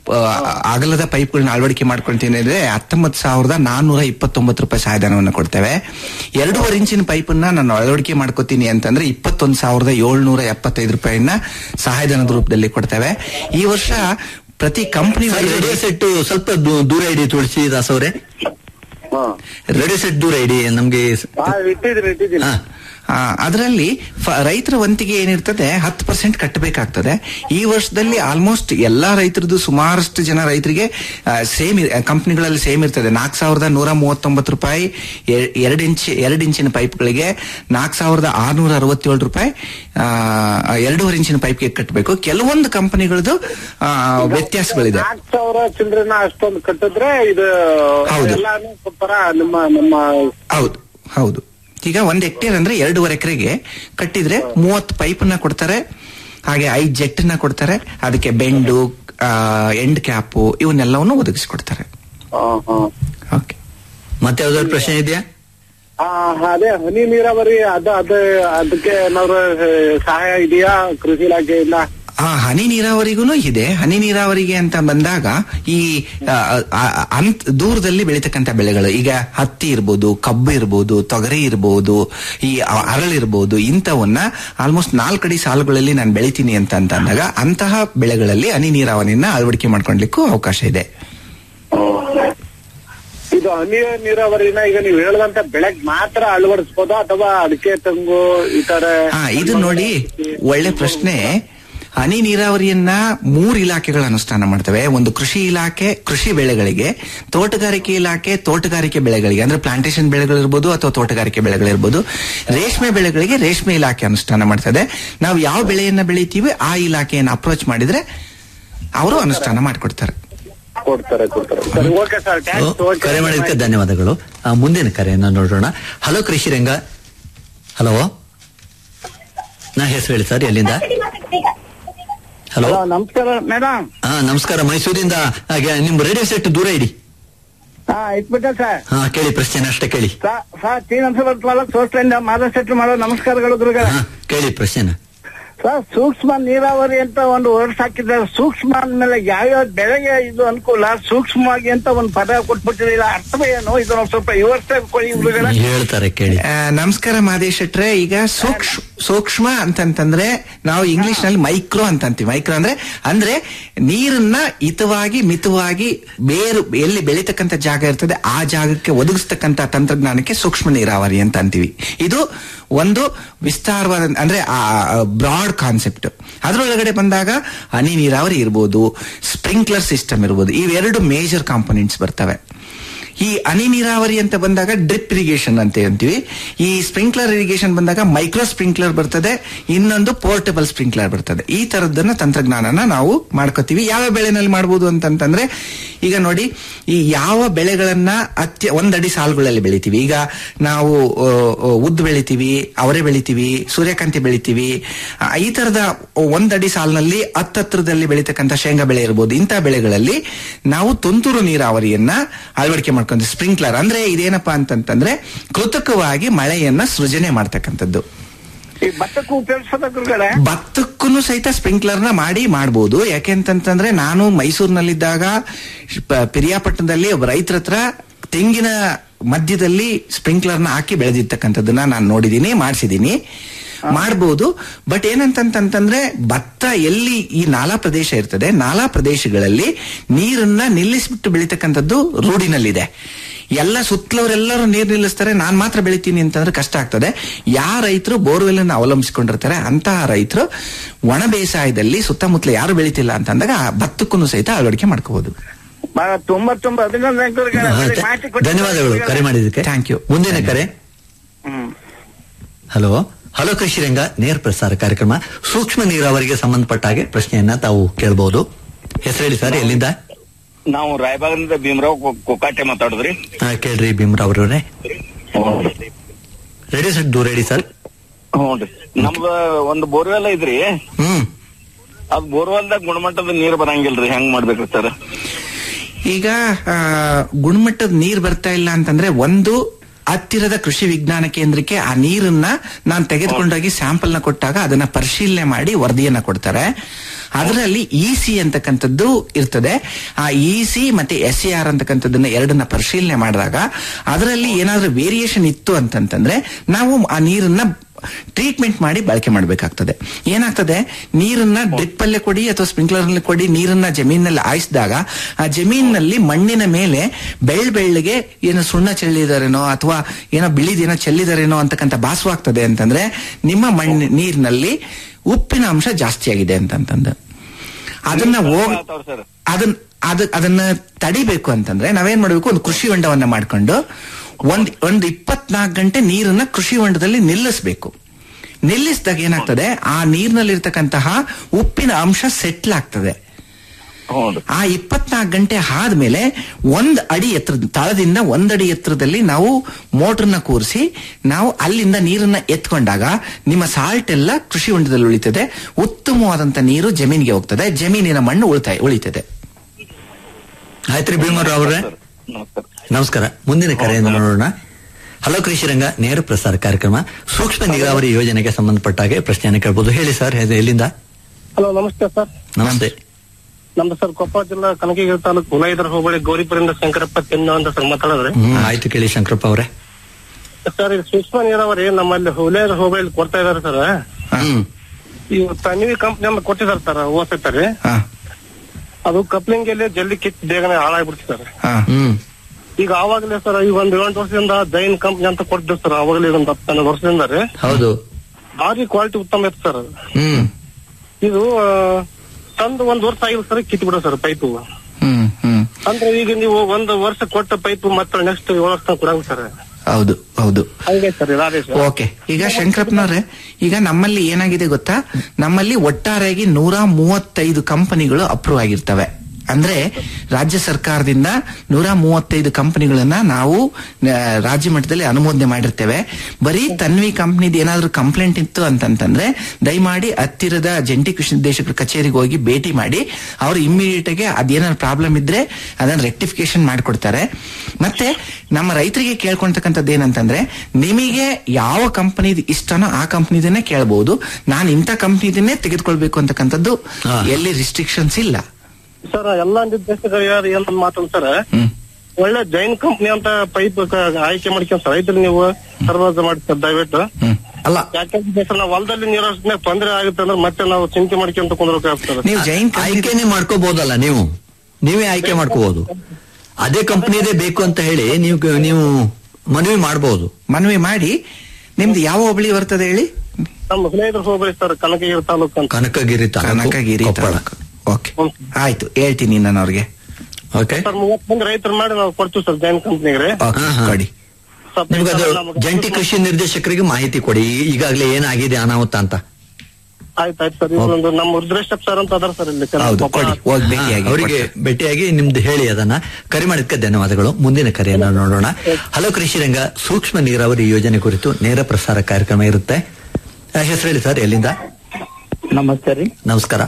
ಅಗಲದ ಪೈಪ್ಗಳನ್ನ ಅಳವಡಿಕೆ ಮಾಡ್ಕೊಳ್ತೀನಿ ಅಂದ್ರೆ ಹತ್ತೊಂಬತ್ತು ಸಾವಿರದ ನಾನ್ನೂರ ಇಪ್ಪತ್ತೊಂಬತ್ತು ರೂಪಾಯಿ ಸಹಾಯಧನವನ್ನು ಕೊಡ್ತೇವೆ ಎರಡೂವರೆ ಇಂಚಿನ ಪೈಪ್ ಅನ್ನ ನಾನು ಅಳವಡಿಕೆ ಮಾಡ್ಕೋತೀನಿ ಅಂತಂದ್ರೆ ಇಪ್ಪತ್ತೊಂದು ಸಾವಿರದ ಏಳ್ನೂರ ಎಪ್ಪತ್ತೈದು ರೂಪಾಯಿನ ಸಹಾಯಧನದ ರೂಪದಲ್ಲಿ ಕೊಡ್ತೇವೆ ಈ ವರ್ಷ ಪ್ರತಿ ಕಂಪನಿ ರೇಡಿಯೋ ಸೆಟ್ ಸ್ವಲ್ಪ ದೂ- ದೂರ ಇಡಿ ತುಳಸಿದಾಸ್ ಅವರೇ ಹಾ ರೇಡಿಯೋ ಸೆಟ್ ದೂರ ಇಡಿ ನಮ್ಗೆ ಹಾ, ಇಟ್ಟಿದ್ದೀನಿ ಇಟ್ಟಿದ್ದೀನಿ ಹಾ ಅದರಲ್ಲಿ ರೈತರ ವಂತಿಗೆ ಏನಿರ್ತದೆ ಹತ್ತು ಪರ್ಸೆಂಟ್ ಕಟ್ಟಬೇಕಾಗ್ತದೆ ಈ ವರ್ಷದಲ್ಲಿ ಆಲ್ಮೋಸ್ಟ್ ಎಲ್ಲಾ ರೈತರದ್ದು ಸುಮಾರಷ್ಟು ಜನ ರೈತರಿಗೆ ಸೇಮ್ ಕಂಪನಿಗಳಲ್ಲಿ ಸೇಮ್ ಇರ್ತದೆ ನಾಲ್ಕು ಸಾವಿರದ ನೂರ ಮೂವತ್ತೊಂಬತ್ತು ರೂಪಾಯಿ ಎ- ಎರಡು ಇಂಚ್ ಎರಡು ಇಂಚಿನ ಪೈಪ್ಗಳಿಗೆ ನಾಲ್ಕು ಸಾವಿರದ ಆರ್ನೂರ ಅರವತ್ತೇಳು ರೂಪಾಯಿ ಆ, ಎರಡೂವರೆ ಇಂಚಿನ ಪೈಪ್ಗೆ ಕಟ್ಟಬೇಕು ಕೆಲವೊಂದು ಕಂಪನಿಗಳದ್ದು ಆ, ವ್ಯತ್ಯಾಸಗಳಿದೆ ನಾಲ್ಕು ಸಾವಿರ ಚಿಲ್ಡ್ರನ್ನ ಅಷ್ಟೊಂದು ಕಟ್ಟಿದ್ರೆ ಇದು ಹೌದು. ಎಲ್ಲಾನು ಸ್ವಲ್ಪ ನಿಮ್ಮ ನಮ್ಮ ಹೌದು ಹೌದು ಈಗ ಒಂದ್ ಹೆಕ್ಟೇರ್ ಅಂದ್ರೆ ಎರಡೂವರೆ ಎಕರೆಗೆ ಕಟ್ಟಿದ್ರೆ ಮೂವತ್ತು ಪೈಪ್ ನ ಕೊಡ್ತಾರೆ ಹಾಗೆ ಐದ್ ಜೆಟ್ ನ ಕೊಡ್ತಾರೆ ಅದಕ್ಕೆ ಬೆಂಡು ಎಂಡ್ ಕ್ಯಾಪು ಇವನ್ನೆಲ್ಲವನ್ನು ಒದಗಿಸ್ಕೊಡ್ತಾರೆ ಹಾ, ಹಾ. ಓಕೆ ಮತ್ತೆ ಯಾವ್ದಾದ್ರು ಪ್ರಶ್ನೆ ಇದೆಯಾ ಆ, ಅದೇ ಹನಿ ನೀರಾವರಿ ಅದ ಅದ ಅದಕ್ಕೆ ಏನಾದ್ರು ಆ, ಸಹಾಯ ಇದೆಯಾ ಕೃಷಿ ಇಲಾಖೆಯಿಂದ ಆ ಹನಿ ನೀರಾವರಿಗೂ ಇದೆ ಹನಿ ನೀರಾವರಿಗೆ ಅಂತ ಬಂದಾಗ ಈ ಆ, ಆ, ಅಂತ್ ದೂರದಲ್ಲಿ ಬೆಳೀತಕ್ಕಂಥ ಬೆಳೆಗಳು ಈಗ ಹತ್ತಿ ಇರ್ಬೋದು ಕಬ್ಬು ಇರ್ಬೋದು ತೊಗರಿ ಇರ್ಬೋದು ಈ ಅ- ಅರಳಿರ್ಬೋದು ಇಂಥವನ್ನ ಆಲ್ಮೋಸ್ಟ್ ನಾಲ್ಕಡಿ ಸಾಲುಗಳಲ್ಲಿ ನಾನು ಬೆಳಿತೀನಿ ಅಂತ ಅಂತ ಅಂದಾಗ ಅಂತಹ ಬೆಳೆಗಳಲ್ಲಿ ಹನಿ ನೀರಾವರಿಯನ್ನ ಅಳವಡಿಕೆ ಮಾಡ್ಕೊಳ್ಲಿಕ್ಕೂ ಅವಕಾಶ ಇದೆ ಇದು ಹನಿ ನೀರಾವರಿನ ಈಗ ನೀವು ಹೇಳದಂತ ಬೆಳೆಗ್ ಮಾತ್ರ ಅಳವಡಿಸ್ಬೋದಾ ಅಥವಾ ಅಡಿಕೆ ತೆಂಗು ಈ ತರ ಹಾ ಇದು ನೋಡಿ ಒಳ್ಳೆ ಪ್ರಶ್ನೆ ಹನಿ ನೀರಾವರಿಯನ್ನ ಮೂರು ಇಲಾಖೆಗಳು ಅನುಷ್ಠಾನ ಮಾಡ್ತವೆ ಒಂದು ಕೃಷಿ ಇಲಾಖೆ ಕೃಷಿ ಬೆಳೆಗಳಿಗೆ ತೋಟಗಾರಿಕೆ ಇಲಾಖೆ ತೋಟಗಾರಿಕೆ ಬೆಳೆಗಳಿಗೆ ಅಂದ್ರೆ ಪ್ಲಾಂಟೇಶನ್ ಬೆಳೆಗಳಿರ್ಬೋದು ಅಥವಾ ತೋಟಗಾರಿಕೆ ಬೆಳೆಗಳಿರ್ಬೋದು ರೇಷ್ಮೆ ಬೆಳೆಗಳಿಗೆ ರೇಷ್ಮೆ ಇಲಾಖೆ ಅನುಷ್ಠಾನ ಮಾಡ್ತದೆ ನಾವು ಯಾವ ಬೆಳೆಯನ್ನ ಬೆಳಿತೀವಿ ಆ ಇಲಾಖೆಯನ್ನು ಅಪ್ರೋಚ್ ಮಾಡಿದ್ರೆ ಅವರು ಅನುಷ್ಠಾನ ಮಾಡಿಕೊಡ್ತಾರೆ ಕೊಡ್ತಾರೆ ಕೊಡ್ತಾರೆ ಸರಿ ಓಕೆ ಸರ್ ಓ, ಥ್ಯಾಂಕ್ಸ್ ಕರೆ ಮಾಡಿದ್ದಕ್ಕೆ ಧನ್ಯವಾದಗಳು ಆ, ಮುಂದಿನ ಕರೆಯನ್ನ ನೋಡೋಣ ಹಲೋ ಕೃಷಿ ರಂಗ ಹಲೋ ನಾ ಹೆಸರು ಹೇಳಿ ಸರ್ ಎಲ್ಲಿಂದ ಹಲೋ ನಮಸ್ಕಾರ ಮೇಡಮ್ ಹಾ ನಮಸ್ಕಾರ ಮೈಸೂರಿಂದ ಹಾಗೆ ನಿಮ್ ರೇಡಿಯೋ ಸೆಟ್ ದೂರ ಇಡಿ ಹಾ ಇಟ್ಬಿಟ್ಟೆ ಸರ್ ಹಾ ಕೇಳಿ ಪ್ರಶ್ನೆ ಅಷ್ಟೇ ಕೇಳಿ ಸರ್ ತೀನ್ ಅಂಶ ಬರ್ತಲ್ಲ ಸೋಸ್ಟ್ರಿಂದ ಮಾದಸೆಟ್ರು ಮಾಡೋ ನಮಸ್ಕಾರಗಳು ಗುರುಗಳ ಹಾ ಕೇಳಿ ಪ್ರಶ್ನೆನ ಸರ್ ಸೂಕ್ಷ್ಮ ನೀರಾವರಿ ಅಂತ ಒಂದು ವರ್ಡ್ಸ್ ಹಾಕಿದ್ದಾರೆ ಸೂಕ್ಷ್ಮ ಅಂದ್ಮೇಲೆ ಯಾವ್ಯಾವ ಬೆಳೆಗೆ ಇದು ಅನುಕೂಲ ಸೂಕ್ಷ್ಮವಾಗಿ ಅಂತ ಒಂದು ಪದ ಕೊಟ್ಬಿಟ್ಟಿರಲಿಲ್ಲ ಅರ್ಥವೇ ಏನು ಇದನ್ನ ಸ್ವಲ್ಪ ವಿವರಿಸ್ತಾ ಕೊಡಿ ಗುರುಗಳ ಹೇಳ್ತಾರೆ ಕೇಳಿ ಆ, ನಮಸ್ಕಾರ ಮಹದೇಶ್ ಶೆಟ್ರೆ ಈಗ ಸೂಕ್ಷ್ಮ ಸೂಕ್ಷ್ಮ ಅಂತಂತಂದ್ರೆ ನಾವು ಇಂಗ್ಲಿಷ್ ನಲ್ಲಿ ಮೈಕ್ರೋ ಅಂತ ಅಂತೀವಿ ಮೈಕ್ರೋ ಅಂದ್ರೆ ಅಂದ್ರೆ ನೀರನ್ನ ಹಿತವಾಗಿ ಮಿತವಾಗಿ ಬೇರು ಎಲ್ಲಿ ಬೆಳೀತಕ್ಕಂಥ ಜಾಗ ಇರ್ತದೆ ಆ ಜಾಗಕ್ಕೆ ಒದಗಿಸ್ತಕ್ಕಂಥ ತಂತ್ರಜ್ಞಾನಕ್ಕೆ ಸೂಕ್ಷ್ಮ ನೀರಾವರಿ ಅಂತ ಅಂತೀವಿ ಇದು ಒಂದು ವಿಸ್ತಾರವಾದ ಅಂದ್ರೆ ಬ್ರಾಡ್ ಕಾನ್ಸೆಪ್ಟ್ ಅದರೊಳಗಡೆ ಬಂದಾಗ ಹನಿ ನೀರಾವರಿ ಇರ್ಬೋದು ಸ್ಪ್ರಿಂಕ್ಲರ್ ಸಿಸ್ಟಮ್ ಇರ್ಬೋದು ಇವೆರಡು ಮೇಜರ್ ಕಾಂಪೊನೆಂಟ್ಸ್ ಬರ್ತವೆ ಈ ಹನಿ ನೀರಾವರಿ ಅಂತ ಬಂದಾಗ ಡ್ರಿಪ್ ಇರಿಗೇಷನ್ ಅಂತ ಅಂತೀವಿ ಈ ಸ್ಪ್ರಿಂಕ್ಲರ್ ಇರಿಗೇಷನ್ ಬಂದಾಗ ಮೈಕ್ರೋ ಸ್ಪ್ರಿಂಕ್ಲರ್ ಬರ್ತದೆ ಇನ್ನೊಂದು ಪೋರ್ಟಬಲ್ ಸ್ಪ್ರಿಂಕ್ಲರ್ ಬರ್ತದೆ ಈ ತರದನ್ನ ತಂತ್ರಜ್ಞಾನನ ನಾವು ಮಾಡ್ಕೋತೀವಿ ಯಾವ ಬೆಳೆನಲ್ಲಿ ಮಾಡ್ಬೋದು ಅಂತಂತಂದ್ರೆ ಈಗ ನೋಡಿ ಈ ಯಾವ ಬೆಳೆಗಳನ್ನ ಅತ್ಯ ಒಂದಡಿ ಸಾಲುಗಳಲ್ಲಿ ಬೆಳಿತೀವಿ ಈಗ ನಾವು ಆ, ಆ, ಉದ್ದು ಬೆಳಿತೀವಿ ಅವರೆ ಬೆಳಿತೀವಿ ಸೂರ್ಯಕಾಂತಿ ಬೆಳಿತೀವಿ ಆ, ಈ ತರದ ಒಂದಡಿ ಸಾಲಿನಲ್ಲಿ ಹತ್ತತ್ರದಲ್ಲಿ ಬೆಳೀತಕ್ಕಂಥ ಶೇಂಗಾ ಬೆಳೆ ಇರ್ಬೋದು ಇಂಥ ಬೆಳೆಗಳಲ್ಲಿ ನಾವು ತುಂತುರು ನೀರಾವರಿಯನ್ನ ಅಳವಡಿಕೆ ಮಾಡ್ಕೊಂತೀವಿ ಸ್ಪ್ರಿಂಕ್ಲರ್ ಅಂದ್ರೆ ಇದೇನಪ್ಪಾ ಅಂತಂತಂದ್ರೆ ಕೃತಕವಾಗಿ ಮಳೆಯನ್ನ ಸೃಜನೆ ಮಾಡ್ತಕ್ಕಂಥದ್ದು ಈ ಭತ್ತಕ್ಕೂ ಉಪಯೋಗಿಸೋದ ಗುರುಗಳೇ ಭತ್ತಕ್ಕೂ ಸಹಿತ ಸ್ಪ್ರಿಂಕ್ಲರ್ ನ ಮಾಡಿ ಮಾಡಬಹುದು ಯಾಕೆಂತಂತಂದ್ರೆ ನಾನು ಮೈಸೂರಿನಲ್ಲಿದ್ದಾಗ ಪ- ಪಿರಿಯಾಪಟ್ಟಣದಲ್ಲಿ ಒಬ್ಬ ರೈತರ ಹತ್ರ ತೆಂಗಿನ ಮಧ್ಯದಲ್ಲಿ ಸ್ಪ್ರಿಂಕ್ಲರ್ ನ ಹಾಕಿ ಬೆಳೆದಿರ್ತಕ್ಕಂಥದ್ದನ್ನ ನಾನು ನೋಡಿದೀನಿ ಮಾಡಿಸಿದೀನಿ ಮಾಡಬಹುದು ಬಟ್ ಏನಂತಂತಂದ್ರೆ ಭತ್ತ ಎಲ್ಲಿ ಈ ನಾಲಾ ಪ್ರದೇಶ ಇರ್ತದೆ ನಾಲಾ ಪ್ರದೇಶಗಳಲ್ಲಿ ನೀರನ್ನ ನಿಲ್ಲಿಸ್ಬಿಟ್ಟು ಬೆಳೀತಕ್ಕಂಥದ್ದು ರೂಢಿನಲ್ಲಿದೆ ಎಲ್ಲ ಸುತ್ತಲವರೆಲ್ಲರೂ ನೀರು ನಿಲ್ಲಿಸ್ತಾರೆ ನಾನ್ ಮಾತ್ರ ಬೆಳಿತೀನಿ ಅಂತಂದ್ರೆ ಕಷ್ಟ ಆಗ್ತದೆ ಯಾವ ರೈತರು ಬೋರ್ವೆಲ್ ಅನ್ನು ಅವಲಂಬಿಸಿಕೊಂಡಿರ್ತಾರೆ ಅಂತಹ ರೈತರು ಒಣ ಬೇಸಾಯದಲ್ಲಿ ಸುತ್ತಮುತ್ತಲ ಯಾರು ಬೆಳಿತಿಲ್ಲ ಅಂತಂದಾಗ ಆ ಭತ್ತಕ್ಕೂ ಸಹಿತ ಅಳವಡಿಕೆ ಮಾಡ್ಕೋಬಹುದು ಬಹಳ ತುಂಬಾ ತುಂಬಾ ಅಭಿನಂದನೆ ಗುರುಗಳೇ ಹಾ, ಒಳ್ಳೆ ಮಾಹಿತಿ ಕೊಟ್ಟಿದ್ದೀರಿ ಧನ್ಯವಾದಗಳು ಗುರುಗಳೇ. ಕರೆ ಮಾಡಿದ್ದಕ್ಕೆ Thank you. ಮುಂದಿನ ಕರೆ ಹ್ಮ್ ಹಲೋ ಹಲೋ ಕೃಷಿ ರಂಗ ನೇರ ಪ್ರಸಾರ ಕಾರ್ಯಕ್ರಮ ಸೂಕ್ಷ್ಮ ನೀರಾವರಿಗೆ ಸಂಬಂಧಪಟ್ಟ ಹಾಗೆ ಪ್ರಶ್ನೆಯನ್ನ ತಾವು ಕೇಳಬಹುದು ಹೆಸರು ಹೇಳಿ ಸರ್ ಎಲ್ಲಿಂದ ನಾವು ರಾಯಬಾಗದಿಂದ ಭೀಮರಾವ್ ಕೊ- ಕೊಕ್ಕಾಟೆ ಮಾತಾಡಿದ್ರಿ ಆ, ಕೇಳ್ರಿ ಭೀಮ್ರಾವ್ ಅವರೇ ರೆಡಿ ಸರ್ ದೂರ ಹೇಳಿ ಸರ್ ಹ್ಞೂನ್ರಿ ನಮ್ದ ಒಂದು ಬೋರ್ವೆಲ್ ಐತ್ರಿ ಹ್ಮ್ ಅದ್ ಬೋರ್ವೆಲ್ದಾಗ ಗುಣಮಟ್ಟದ ನೀರ್ ಬರಂಗಿಲ್ರಿ ಹೆಂಗ್ ಮಾಡ್ಬೇಕ್ರಿ ಸರ್ ಈಗ ಆ, ಗುಣಮಟ್ಟದ ನೀರ್ ಬರ್ತಾ ಇಲ್ಲ ಅಂತಂದ್ರೆ ಒಂದು ಹತ್ತಿರದ ಕೃಷಿ ವಿಜ್ಞಾನ ಕೇಂದ್ರಕ್ಕೆ ಆ ನೀರನ್ನ ನಾನು ತೆಗೆದುಕೊಂಡೋಗಿ ಸ್ಯಾಂಪಲ್ ನ ಕೊಟ್ಟಾಗ ಅದನ್ನ ಪರಿಶೀಲನೆ ಮಾಡಿ ವರದಿಯನ್ನ ಕೊಡ್ತಾರೆ ಅದರಲ್ಲಿ ಇ ಸಿ ಅಂತಕ್ಕಂಥದ್ದು ಇರ್ತದೆ ಆ ಇ ಸಿ ಮತ್ತೆ ಎಸ್ ಸಿ ಆರ್ ಅಂತಕ್ಕಂಥದ್ದನ್ನ ಎರಡನ್ನ ಪರಿಶೀಲನೆ ಮಾಡಿದಾಗ ಅದರಲ್ಲಿ ಏನಾದ್ರೂ ವೇರಿಯೇಷನ್ ಇತ್ತು ಅಂತಂತಂದ್ರೆ ನಾವು ಆ ನೀರನ್ನ ಟ್ರೀಟ್ಮೆಂಟ್ ಮಾಡಿ ಬಳಕೆ ಮಾಡಬೇಕಾಗ್ತದೆ ಏನಾಗ್ತದೆ ನೀರನ್ನ ಡ್ರಿಪ್ ಅಲ್ಲೇ ಕೊಡಿ ಅಥವಾ ಸ್ಪ್ರಿಂಕ್ಲರ್ ಅಲ್ಲಿ ಕೊಡಿ ನೀರನ್ನ ಜಮೀನಲ್ಲಿ ಆಯಿಸಿದಾಗ ಆ ಜಮೀನಿನಲ್ಲಿ ಮಣ್ಣಿನ ಮೇಲೆ ಬೆಳ್ ಬೆಳ್ಳಗೆ ಏನೋ ಸುಣ್ಣ ಚೆಲ್ಲಿದಾರೇನೋ ಅಥವಾ ಏನೋ ಬಿಳಿದೇನೋ ಚೆಲ್ಲಿದಾರೇನೋ ಅಂತಕ್ಕಂಥ ಭಾಸವಾಗ್ತದೆ ಅಂತಂದ್ರೆ ನಿಮ್ಮ ಮಣ್ಣಿ ನೀರಿನಲ್ಲಿ ಉಪ್ಪಿನ ಅಂಶ ಜಾಸ್ತಿ ಆಗಿದೆ ಅಂತಂತಂದು ಅದನ್ನ ಹೋಗ್ ಆತಾವ್ರಿ ಸರ್ ಅದನ್ನ ಅದ ಅದನ್ನ ತಡಿಬೇಕು ಅಂತಂದ್ರೆ ನಾವೇನ್ ಮಾಡ್ಬೇಕು ಒಂದು ಕೃಷಿ ಹೊಂಡವನ್ನ ಮಾಡ್ಕೊಂಡು ಒಂದ್ ಒಂದು ಇಪ್ಪತ್ನಾಲ್ಕು ಗಂಟೆ ನೀರನ್ನ ಕೃಷಿ ಹೊಂಡದಲ್ಲಿ ನಿಲ್ಲಿಸ್ಬೇಕು ನಿಲ್ಲಿಸಿದಾಗ ಏನಾಗ್ತದೆ ಆ ನೀರಿನಲ್ಲಿರ್ತಕ್ಕಂತಹ ಉಪ್ಪಿನ ಅಂಶ ಸೆಟ್ಲ್ ಆಗ್ತದೆ ಹ್ಞೂ ಆ ಇಪ್ಪತ್ನಾಲ್ಕು ಗಂಟೆ ಆದ್ಮೇಲೆ ಒಂದ್ ಅಡಿ ಎತ್ತರ ತಳದಿಂದ ಒಂದಡಿ ಎತ್ತರದಲ್ಲಿ ನಾವು ಮೋಟರ್ನ ಕೂರಿಸಿ ನಾವು ಅಲ್ಲಿಂದ ನೀರನ್ನ ಎತ್ಕೊಂಡಾಗ ನಿಮ್ಮ ಸಾಲ್ಟ್ ಎಲ್ಲ ಕೃಷಿ ಹೊಂಡದಲ್ಲಿ ಉಳಿತದೆ ಉತ್ತಮವಾದಂತ ನೀರು ಜಮೀನಿಗೆ ಹೋಗ್ತದೆ ಜಮೀನಿನ ಮಣ್ಣು ಉಳಿತಾಯ ಉಳಿತದೆ ಆಯ್ತ್ರಿ ಭೀಮರಾವ್ ಅವರೇ ನಮಸ್ಕಾರ ನಮಸ್ಕಾರ ಮುಂದಿನ ಕರೆಯನ್ನು ನೋಡೋಣ ಹಲೋ ಕೃಷಿ ರಂಗ ನೇರ ಪ್ರಸಾರ ಕಾರ್ಯಕ್ರಮ ಸೂಕ್ಷ್ಮ ನೀರಾವರಿ ಯೋಜನೆಗೆ ಸಂಬಂಧಪಟ್ಟ ಹಾಗೆ ಪ್ರಶ್ನೆಯನ್ನು ಕೇಳಬಹುದು ಹೇಳಿ ಸರ್ ಇದು ಎಲ್ಲಿಂದ ಹಲೋ ನಮಸ್ತೆ ಸರ್ ನಮಸ್ತೆ ನಮ್ದು ಸರ್ ಕೊಪ್ಪಳ ಜಿಲ್ಲಾ ಕನಕಗಿರಿ ತಾಲೂಕು ಹುಲೈದರ ಹೋಬಳಿ ಗೌರಿಪುರಿಂದ ಶಂಕರಪ್ಪ ತಿನ್ನ ಅಂತ ಸರ್ ಮಾತಾಡಿದ್ರಿ ಹ್ಮ್ ಆಯ್ತು ಕೇಳಿ ಶಂಕರಪ್ಪ ಅವರೇ ಸರ್ ಇದು ಸೂಕ್ಷ್ಮ ನೀರಾವರಿ ನಮ್ಮಲ್ಲಿ ಹುಲೈದರ ಹೋಬಳಿ ಕೊಡ್ತಾ ಇದಾರೆ ಸರ್ ಹ್ಮ್ ಈ ತನ್ವಿ ಕಂಪ್ನಿ ಅಂತ ಕೊಟ್ಟಿದ್ದಾರೆ ಸರ್ ಓದ್ತಾರೆ ಹಾ ಅದು ಕಪ್ಲಿಂಗ್ ಅಲ್ಲಿ ಜಲ್ದಿ ಕಿತ್ ಬೇಗನೆ ಹಾಳಾಗ್ಬಿಡ್ತು ಸರ್ ಹಾ ಹ್ಮ್ ಈಗ ಆವಾಗಲೇ ಸರ್ ಈಗ ಒಂದ್ ಏಳೆಂಟು ವರ್ಷದಿಂದ ಜೈನ್ ಕಂಪ್ನಿ ಅಂತ ಕೊಟ್ಟಿದ್ರು ಸರ್ ಅವಾಗಲೇ ಒಂದು ಹತ್ತು ಹನ್ನೊಂದು ವರ್ಷದಿಂದ ರೀ ಹೌದು ಭಾರಿ ಕ್ವಾಲಿಟಿ ಉತ್ತಮ ಇತ್ತು ಸರ್ ಹ್ಮ್ ಇದು ಆ, ತಂದು ಒಂದ್ ವರ್ಷ ಆಗಿಲ್ಲ ಸರ್ ಕಿತ್ ಬಿಡೋ ಸರ್ ಪೈಪು ಹ್ಮ್ ಹ್ಮ್ ಅಂದ್ರೆ ಈಗ ನೀವು ಒಂದು ವರ್ಷ ಕೊಟ್ಟ ಪೈಪು ಮತ್ತೆ ನೆಕ್ಸ್ಟ್ ಏಳು ವರ್ಷ ಕೊಡಂಗ ಸರ್ ಹೌದು ಹೌದು ಹಂಗೆ ಸರ್ ಇದಾರೆ ಸರ್ ಓಕೆ ಈಗ ಶಂಕರಪ್ಪನವ್ರೆ ಈಗ ನಮ್ಮಲ್ಲಿ ಏನಾಗಿದೆ ಗೊತ್ತಾ ನಮ್ಮಲ್ಲಿ ಒಟ್ಟಾರೆಯಾಗಿ ನೂರ ಮೂವತ್ತೈದು ಕಂಪನಿಗಳು ಅಪ್ರೂವ್ ಆಗಿರ್ತವೆ ಅಂದ್ರೆ ರಾಜ್ಯ ಸರ್ಕಾರದಿಂದ ನೂರ ಮೂವತ್ತೈದು ಕಂಪನಿಗಳನ್ನ ನಾವು ಆ, ರಾಜ್ಯ ಮಟ್ಟದಲ್ಲಿ ಅನುಮೋದನೆ ಮಾಡಿರ್ತೇವೆ ಬರೀ ತನ್ವಿ ಕಂಪ್ನಿದ್ ಏನಾದ್ರೂ ಕಂಪ್ಲೇಂಟ್ ಇತ್ತು ಅಂತಂತಂದ್ರೆ ದಯಮಾಡಿ ಹತ್ತಿರದ ಜಂಟಿ ಕೃಷಿ ನಿರ್ದೇಶಕರ ಕಚೇರಿಗೆ ಹೋಗಿ ಭೇಟಿ ಮಾಡಿ ಅವರು ಇಮ್ಮಿಡಿಯೇಟ್ ಆಗಿ ಅದೇನಾದ್ರು ಪ್ರಾಬ್ಲಮ್ ಇದ್ರೆ ಅದನ್ನ ರೆಕ್ಟಿಫಿಕೇಶನ್ ಮಾಡಿಕೊಡ್ತಾರೆ ಮತ್ತೆ ನಮ್ಮ ರೈತರಿಗೆ ಕೇಳ್ಕೊಂತಕ್ಕಂಥದ್ದು ಏನಂತಂದ್ರೆ ನಿಮಗೆ ಯಾವ ಕಂಪನಿ ಇಷ್ಟನೋ ಆ ಕಂಪನಿದನ್ನೇ ಕೇಳಬಹುದು ನಾನು ಇಂಥ ಕಂಪನಿದನ್ನೇ ತೆಗೆದುಕೊಳ್ಬೇಕು ಅಂತಕ್ಕಂಥದ್ದು ಹಾ. ಎಲ್ಲಿ ರಿಸ್ಟ್ರಿಕ್ಷನ್ಸ್ ಇಲ್ಲ ಸರ್ ಎಲ್ಲಾ ನಿರ್ದೇಶಕರು ಯಾರು ಏನ್ ಮಾತಾಡ್ ಸರ್ ಹ್ಮ್ ಒಳ್ಳೆ ಜೈನ್ ಕಂಪ್ನಿ ಅಂತ ಪೈಪ್ ಆಯ್ಕೆ ಮಾಡ್ಕೊಂಡ್ ಸರ್ ರೈತರು ನೀವು ಸರ್ವಾಸ ಮಾಡಿ ಸರ್ ದಯವಿಟ್ಟು ಹ್ಮ್ ಅಲ್ಲ ಯಾಕಂದ್ರೆ ಸರ್ ನಾವು ಹೊಲದಲ್ಲಿ ನೀರು ಹರಿಸಿದ್ಮೇಲೆ ತೊಂದರೆ ಆಗುತ್ತೆ ಅಂದ್ರೆ ಮತ್ತೆ ನಾವು ಚಿಂತೆ ಮಾಡ್ಕೊಂತ ಕುಂದ್ರಬೇಕಾಗ್ತದೆ ನೀವು ಜೈನ್ ಆಯ್ಕೆನೆ ಮಾಡ್ಕೋಬಹುದಲ್ಲ ನೀವು ನೀವೇ ಆಯ್ಕೆ ಮಾಡ್ಕೋಬಹುದು ಅದೇ ಕಂಪನಿದೇ ಬೇಕು ಅಂತ ಹೇಳಿ ನೀವು ನೀವು ಮನವಿ ಮಾಡಬಹುದು ಮನವಿ ಮಾಡಿ ನಿಮ್ದು ಯಾವ ಹೋಬಳಿ ಬರ್ತದೆ ಹೇಳಿ ನಮ್ಮ ಸ್ನೇಹಿತರು ಹೋಗ್ಬೇಡಿ ಸರ್ ಕನಕಗಿರಿ ತಾಲೂಕು ಅಂತ ಕನಕಗಿರಿ ತಾಲೂಕು, ಕನಕಗಿರಿ ಕೊಪ್ಪಳ ತಾಲೂಕು. ಓಕೆ ಆಯ್ತು ಹೇಳ್ತೀನಿ ನಾನು ಅವ್ರಿಗೆ ಓಕೆ ಸರ್ ಮೂವತ್ತು ಮಂದಿ ರೈತರು ಮಾಡಿ ನಾವು ಕೊಡ್ತೀವಿ ಸರ್ ಜೈನ್ ಕಂಪ್ನಿಗೆ ಓಕೆ ಹಾ, ಹಾ. ಕೊಡಿ ಸ್ವಲ್ಪ ನಿಮ್ಗೆ ಅದು ನಮ್ಗೆ- ಜಂಟಿ ಕೃಷಿ ನಿರ್ದೇಶಕರಿಗೆ ಮಾಹಿತಿ ಕೊಡಿ ಈಗಾಗಲೇ ಏನಾಗಿದೆ ಅನಾಹುತ ಅಂತ ಆಯ್ತು ಆಯ್ತು ಸರ್ ಇಲ್ಲೊಂದು ನಮ್ಮ ರುದ್ರೇಶಪ್ ಸರ್ ಅಂತ ಅದಾರ ಸರ್ ಇಲ್ಲಿ ಹೌದು ಕೊಪ್ಪಳ. ಕೊಡಿ ಹೋಗಿ ಹಾ, ಭೇಟಿಯಾಗಿ ಅವರಿಗೆ ಕೊಡ್ತೇನೆ. ಭೇಟಿಯಾಗಿ ನಿಮ್ದು ಹೇಳಿ ಅದನ್ನ ಕರೆ ಮಾಡಿದ್ಕೆ ಧನ್ಯವಾದಗಳು ಮುಂದಿನ ಕರೆಯನ್ನ ನೋಡೋಣ ಹಲೋ ಕೃಷಿ ರಂಗ ಸೂಕ್ಷ್ಮ ನೀರಾವರಿ ಯೋಜನೆ ಕುರಿತು ನೇರ ಪ್ರಸಾರ ಕಾರ್ಯಕ್ರಮ ಇರುತ್ತೆ ಆ, ಹೆಸರು ಹೇಳಿ ಸರ್ ಎಲ್ಲಿಂದ ನಮಸ್ತೆ ರೀ ನಮಸ್ಕಾರ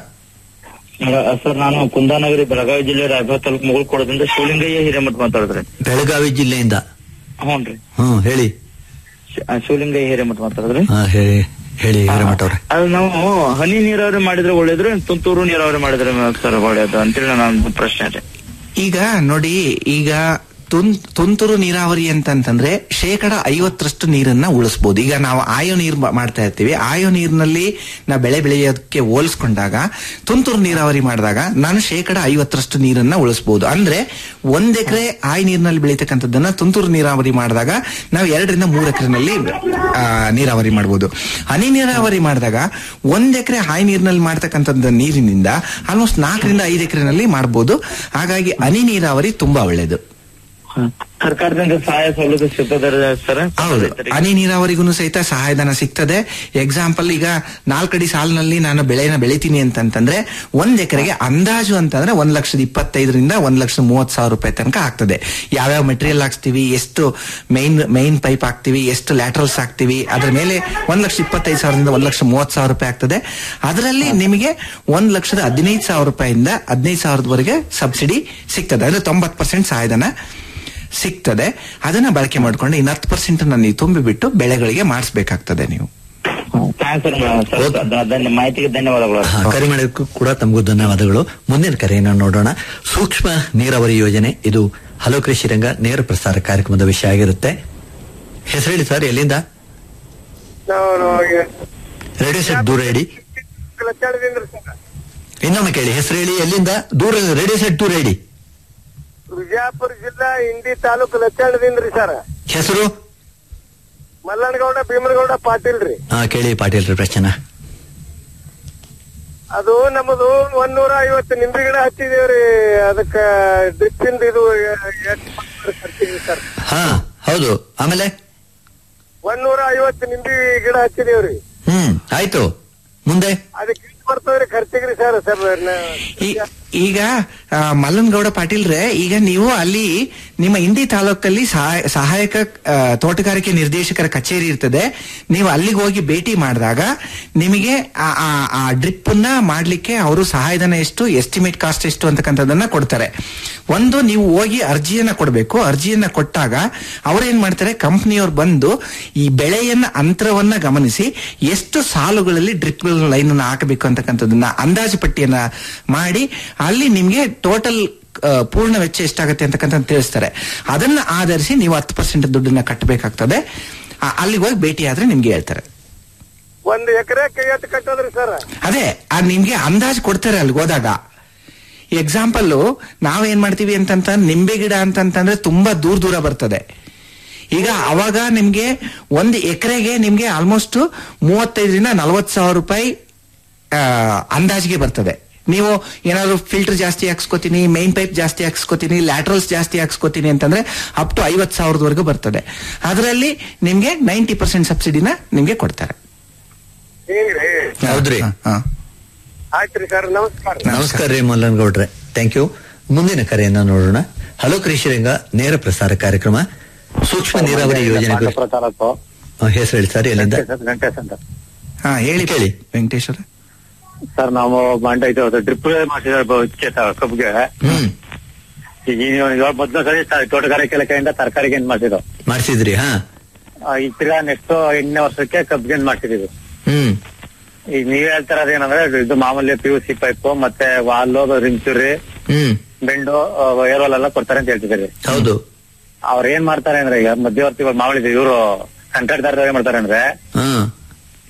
ಅಹ್, ಸರ್ ನಾನು ಕುಂದಾನಗರಿ ಬೆಳಗಾವಿ ಜಿಲ್ಲೆ ರಾಯಭಾಗ ತಾಲೂಕು ಮುಗುಳ್ಕೊಡದಿಂದ ಶಿವಲಿಂಗಯ್ಯ ಹಿರೇಮಠ ಮಾತಾಡಿದ್ರಿ ಬೆಳಗಾವಿ ಜಿಲ್ಲೆಯಿಂದ ಹ್ಞೂನ್ರಿ ಹ್ಮ್ ಹೇಳಿ ಶಿ- ಅಹ್, ಶಿವಲಿಂಗಯ್ಯ ಹಿರೇಮಠ ಮಾತಾಡಿದ್ರಿ ಹಾ, ಹೇಳಿ ಹೇಳಿ ಹಿರೇಮಠ ಅವ್ರೆ ಅದು ನಾವು ಹನಿ ನೀರಾವರಿ ಮಾಡಿದ್ರೆ ಒಳ್ಳೇದ್ರು ಏನ್ ತುಂತುರು ನೀರಾವರಿ ಮಾಡಿದ್ರೆ ಸರ್ ಒಳ್ಳೇದು ಅಂತೇಳಿ ನನ್ನ ಪ್ರಶ್ನೆ ರೀ ಈಗ ನೋಡಿ ಈಗ ತುನ್ ತುಂತುರು ನೀರಾವರಿ ಅಂತಂತಂದ್ರೆ ಶೇಕಡ ಐವತ್ತರಷ್ಟು ನೀರನ್ನ ಉಳಿಸಬಹುದು ಈಗ ನಾವು ಆಯೋ ನೀರು ಮಾ- ಮಾಡ್ತಾ ಇರ್ತೀವಿ ಆಯೋ ನೀರಿನಲ್ಲಿ ನಾವು ಬೆಳೆ ಬೆಳೆಯೋದಕ್ಕೆ ಹೋಲಿಸ್ಕೊಂಡಾಗ ತುಂತುರು ನೀರಾವರಿ ಮಾಡಿದಾಗ ನಾನು ಶೇಕಡ ಐವತ್ತರಷ್ಟು ನೀರನ್ನ ಉಳಿಸಬಹುದು ಅಂದ್ರೆ ಒಂದ್ ಎಕರೆ ಆಯ್ ನೀರಿನಲ್ಲಿ ಬೆಳೀತಕ್ಕಂಥದ್ದನ್ನ ತುಂತುರು ನೀರಾವರಿ ಮಾಡಿದಾಗ ನಾವು ಎರಡರಿಂದ ಮೂರು ಎಕರೆನಲ್ಲಿ ನೀರಾವರಿ ಮಾಡಬಹುದು ಹನಿ ನೀರಾವರಿ ಮಾಡಿದಾಗ ಒಂದ್ ಎಕರೆ ಹಾಯಿ ನೀರಿನಲ್ಲಿ ಮಾಡ್ತಕ್ಕಂಥದ್ದು ನೀರಿನಿಂದ ಆಲ್ಮೋಸ್ಟ್ ನಾಲ್ಕರಿಂದ ಐದು ಎಕರೆನಲ್ಲಿ ಮಾಡಬಹುದು ಹಾಗಾಗಿ ಹನಿ ನೀರಾವರಿ ತುಂಬಾ ಒಳ್ಳೇದು ಸರ್ಕಾರದಿಂದ ಸಹಾಯ ಸೌಲಭ್ಯ ಸಿಗ್ತದೆ ಸರ್ ಹೌದು ಹನಿ ನೀರಾವರಿಗೂ ಸಹಿತ ಸಹಾಯಧನ ಸಿಗ್ತದೆ ಎಕ್ಸಾಂಪಲ್ ಈಗ ನಾಲ್ಕಡಿ ಸಾಲಿನಲ್ಲಿ ನಾನು ಬೆಳೆನ ಬೆಳಿತೀನಿ ಅಂತಂತಂದ್ರೆ ಒಂದ್ ಎಕರೆಗೆ ಅಂದಾಜು ಅಂತಂದ್ರೆ ಒಂದ್ ಲಕ್ಷದ ಇಪ್ಪತ್ತೈದರಿಂದ ಒಂದ್ ಲಕ್ಷದ ಮೂವತ್ ಸಾವಿರ ರೂಪಾಯಿ ತನಕ ಆಗ್ತದೆ ಯಾವ್ಯಾವ ಮೆಟೀರಿಯಲ್ ಹಾಕ್ಸ್ತೀವಿ ಎಷ್ಟು ಮೈನ್ ಮೈನ್ ಪೈಪ್ ಹಾಕ್ತಿವಿ ಎಷ್ಟು ಲ್ಯಾಟ್ರಲ್ಸ್ ಹಾಕ್ತಿವಿ ಅದ್ರ ಮೇಲೆ ಒಂದ್ ಲಕ್ಷ ಇಪ್ಪತ್ತೈದು ಸಾವಿರದಿಂದ ಒಂದ್ ಲಕ್ಷ ಮೂವತ್ ಸಾವಿರ ರೂಪಾಯಿ ಆಗ್ತದೆ ಅದರಲ್ಲಿ ನಿಮಗೆ ಒಂದ್ ಲಕ್ಷದ ಹದಿನೈದು ಸಾವಿರ ರೂಪಾಯಿಂದ ಹದಿನೈದು ಸಾವಿರದವರೆಗೆ ಸಬ್ಸಿಡಿ ಸಿಗ್ತದೆ ಅಂದ್ರೆ ತೊಂಬತ್ ಪರ್ಸೆಂಟ್ ಸಹಾಯಧನ ಸಿಗ್ತದೆ ಅದನ್ನ ಬಳಕೆ ಮಾಡ್ಕೊಂಡು ಇನ್ನು ಹತ್ತು ಪರ್ಸೆಂಟ್ ನೀವು ತುಂಬಿ ಬಿಟ್ಟು ಬೆಳೆಗಳಿಗೆ ಮಾಡಿಸ್ಬೇಕಾಗ್ತದೆ ನೀವು ಥ್ಯಾಂಕ್ಸ್ ಸರ್ ಸರ್ ಧನ್ಯ- ಮಾಹಿತಿಗೆ ಧನ್ಯವಾದಗಳು ಹಾ, ಕರೆ ಮಾಡೋದಕ್ಕೂ ಕೂಡ ತಮಗೂ ಧನ್ಯವಾದಗಳು ಮುಂದಿನ ಕರೆಯನ್ನು ನೋಡೋಣ ಸೂಕ್ಷ್ಮ ನೀರಾವರಿ ಯೋಜನೆ ಇದು ಹಲೋ ಕೃಷಿ ರಂಗ ನೇರ ಪ್ರಸಾರ ಕಾರ್ಯಕ್ರಮದ ವಿಷಯ ಆಗಿರುತ್ತೆ ಹೆಸರು ಹೇಳಿ ಸರ್ ಎಲ್ಲಿಂದ ರೇಡಿಯೋ ಸೆಟ್ ದೂರ ಇಡಿ ಇನ್ನೊಮ್ಮೆ ಕೇಳಿ ಹೆಸರು ಹೇಳಿ ಎಲ್ಲಿಂದ ದೂರ ರೇಡಿಯೋ ಸೆಟ್ ದೂರ ಇಡಿ ವಿಜಯಪುರ ಜಿಲ್ಲಾ ಇಂಡಿ ತಾಲೂಕು ಲಚ್ಚಾಣದಿಂದ್ರಿ ಸರ್ ಹೆಸರು ಮಲ್ಲನಗೌಡ ಭೀಮನಗೌಡ ಪಾಟೀಲ್ ರೀ ಹಾ ಕೇಳಿ ಪಾಟೀಲ್ ರೀ ಪ್ರಶ್ನೆ ಅದು ನಮ್ಮದು ಒಂದೂರ ಐವತ್ತು ನಿಂಬೆ ಗಿಡ ಹಚ್ಚಿದೇವ್ರಿ ಅದಕ್ಕ ಡ್ರಿಪ್ಪಿಂದ ಇದು ಎಷ್ಟು ಖರ್ಚಿಗೆ ಸರ್ ಹಾ ಹೌದು ಆಮೇಲೆ ಒಂದೂರ ಐವತ್ತು ನಿಂಬೆ ಗಿಡ ಹಚ್ಚಿದೇವ್ರಿ ಹ್ಮ್ ಆಯ್ತು ಮುಂದೆ ಅದಕ್ಕೆ ಎಷ್ಟು ಬರ್ತದ್ರಿ ಖರ್ಚಿಗ್ರಿ ಸರ್ ಸರ್ ಈ- ಈಗ ಆ, ಮಲ್ಲನಗೌಡ ಪಾಟೀಲ್ರೆ ಈಗ ನೀವು ಅಲ್ಲಿ ನಿಮ್ಮ ಇಂಡಿ ತಾಲೂಕಲ್ಲಿ ಸಹಾಯ- ಸಹಾಯಕ ಆ, ತೋಟಗಾರಿಕೆ ನಿರ್ದೇಶಕರ ಕಚೇರಿ ಇರ್ತದೆ ನೀವು ಅಲ್ಲಿಗೆ ಹೋಗಿ ಭೇಟಿ ಮಾಡಿದಾಗ ನಿಮಗೆ ಆ- ಆ- ಆ ಡ್ರಿಪ್ ನ ಮಾಡ್ಲಿಕ್ಕೆ ಅವರು ಸಹಾಯಧನ ಎಷ್ಟು ಎಸ್ಟಿಮೇಟ್ ಕಾಸ್ಟ್ ಎಷ್ಟು ಅಂತಕ್ಕಂಥದ್ದನ್ನ ಕೊಡ್ತಾರೆ ಒಂದು ನೀವು ಹೋಗಿ ಅರ್ಜಿಯನ್ನ ಕೊಡಬೇಕು ಅರ್ಜಿಯನ್ನ ಕೊಟ್ಟಾಗ ಅವ್ರೇನ್ ಮಾಡ್ತಾರೆ ಕಂಪ್ನಿಯವ್ರು ಬಂದು ಈ ಬೆಳೆಯನ್ನ ಅಂತರವನ್ನ ಗಮನಿಸಿ ಎಷ್ಟು ಸಾಲುಗಳಲ್ಲಿ ಡ್ರಿಪ್ ಲೈನ್ ಅನ್ನ ಹಾಕಬೇಕು ಅಂತಕ್ಕಂಥದ್ದನ್ನ ಅಂದಾಜು ಪಟ್ಟಿಯನ್ನ ಮಾಡಿ ಅಲ್ಲಿ ನಿಮ್ಗೆ ಟೋಟಲ್ ಪೂರ್ಣ ವೆಚ್ಚ ಎಷ್ಟಾಗುತ್ತೆ ಅಂತಕ್ಕಂಥ ತಿಳಿಸ್ತಾರೆ ಅದನ್ನ ಆಧರಿಸಿ ನೀವು ಹತ್ತು ಪರ್ಸೆಂಟ್ ದುಡ್ಡನ್ನ ಕಟ್ಟಬೇಕಾಗ್ತದೆ ಆ- ಅಲ್ಲಿಗೆ ಹೋಗಿ ಭೇಟಿ ಆದ್ರೆ ನಿಮ್ಗೆ ಹೇಳ್ತಾರೆ ಒಂದ್ ಎಕರೆ ಎಷ್ಟು ಕಟ್ಟೋದ್ರಿ ಸರ್ ಅದೇ ಆ ನಿಮ್ಗೆ ಅಂದಾಜು ಕೊಡ್ತಾರೆ ಅಲ್ಲಿಗೆ ಹೋದಾಗ ಎಕ್ಸಾಂಪಲ್ ನಾವೇನ್ ಮಾಡ್ತೀವಿ ಅಂತಂತ ನಿಂಬೆ ಗಿಡ ಅಂತಂತಂದ್ರೆ ತುಂಬಾ ದೂರ ದೂರ ಬರ್ತದೆ ಈಗ ಅವಾಗ ನಿಮ್ಗೆ ಒಂದು ಎಕರೆಗೆ ನಿಮ್ಗೆ ಆಲ್ಮೋಸ್ಟ್ ಮೂವತ್ತೈದರಿಂದ ನಲವತ್ತು ಸಾವಿರ ರೂಪಾಯಿ ಆ, ಅಂದಾಜಿಗೆ ಬರ್ತದೆ ನೀವು ಏನಾದ್ರು ಫಿಲ್ಟರ್ ಜಾಸ್ತಿ ಹಾಕ್ಸ್ಕೊತೀನಿ ಮೈನ್ ಪೈಪ್ ಜಾಸ್ತಿ ಹಾಕ್ಸ್ಕೊತೀನಿ ಲ್ಯಾಟ್ರಲ್ಸ್ ಜಾಸ್ತಿ ಹಾಕ್ಸ್ಕೊತೀನಿ ಅಂತಂದ್ರೆ ಅಪ್ ಟು ಐವತ್ ಸಾವಿರದವರೆಗೂ ಬರ್ತದೆ ಅದರಲ್ಲಿ ನಿಮ್ಗೆ ನೈಂಟಿ ಪರ್ಸೆಂಟ್ ಸಬ್ಸಿಡಿನ ನಿಮ್ಗೆ ಕೊಡ್ತಾರೆ ಹಿಂಗ್ರಿ ಹೌದ್ರಿ ಹಾ, ಹಾ. ಆಯ್ತ್ರಿ ಸರ್ ನಮಸ್ಕಾರ ನಮಸ್ಕಾರ ರೀ ಮಲ್ಲನಗೌಡ್ರೆ ಥ್ಯಾಂಕ್ ಯು ಮುಂದಿನ ಕರೆಯನ್ನ ನೋಡೋಣ ಹಲೋ ಕೃಷಿ ರಂಗ ನೇರ ಪ್ರಸಾರ ಕಾರ್ಯಕ್ರಮ ಸೂಕ್ಷ್ಮ ನೀರಾವರಿ ಯೋಜನೆ ಕುರಿತು ತಾಲೂಕು ಆ, ಹೆಸರು ಹೇಳಿ ಸರ್ ಎಲ್ಲಿಂದ ವೆಂಕಟೇಶ್ ಅಂತ ಹಾ ಹೇಳಿ ಕೇಳಿ. ವೆಂಕಟೇಶ್ವರ ಸರ್ ನಾವು ಮಂಡ ಇದು ಡ್ರಿಪ್ ಮಾಡಿಸಿದ ಕಬ್ಬಿಗೆ ಹ್ಮ್ ಈಗ ನೀವು ಇವಾಗ ಮೊದ್ಲು ಸರಿ ತ- ತೋಟಗಾರಿಕೆ ಇಲಾಖೆಯಿಂದ ತರಕಾರಿಗೆ ಏನ್ ಮಾಡ್ಸಿದ್ದು ಮಾಡಿಸಿದ್ರಿ ಹಾ ಈ ತಿರ್ಗಾ ನೆಕ್ಸ್ಟ್ ಎಂಟನೇ ವರ್ಷಕ್ಕೆ ಕಬ್ಬಿಗೆ ಏನ್ ಮಾಡ್ಸಿದೀವಿ ಹ್ಮ್ ಈಗ ನೀವ್ ಹೇಳ್ತಾರ ಅದೇನಂದ್ರೆ ಇದು ಮಾಮೂಲಿ ಪಿ ಯು ಸಿ ಪೈಪ್ ಮತ್ತೆ ವಾಲು ರಿಂಚುರಿ ಹ್ಮ್ ಬೆಂಡು ಏರ್ವಾಲ್ ಎಲ್ಲ ಕೊಡ್ತಾರೆ ಅಂತ ಹೇಳ್ತಿದ್ದೀರಿ ಹೌದು ಅವ್ರ ಏನ್ ಮಾಡ್ತಾರೆ ಅಂದ್ರೆ ಈಗ ಮಧ್ಯವರ್ತಿಗಳು ಮಾಮೂಲಿ ಇವರು ಕಾಂಟ್ರಾಕ್ಟ್ದಾರ ಏನ್ ಮಾಡ್ತಾರೆ ಅಂದ್ರೆ ಹಾ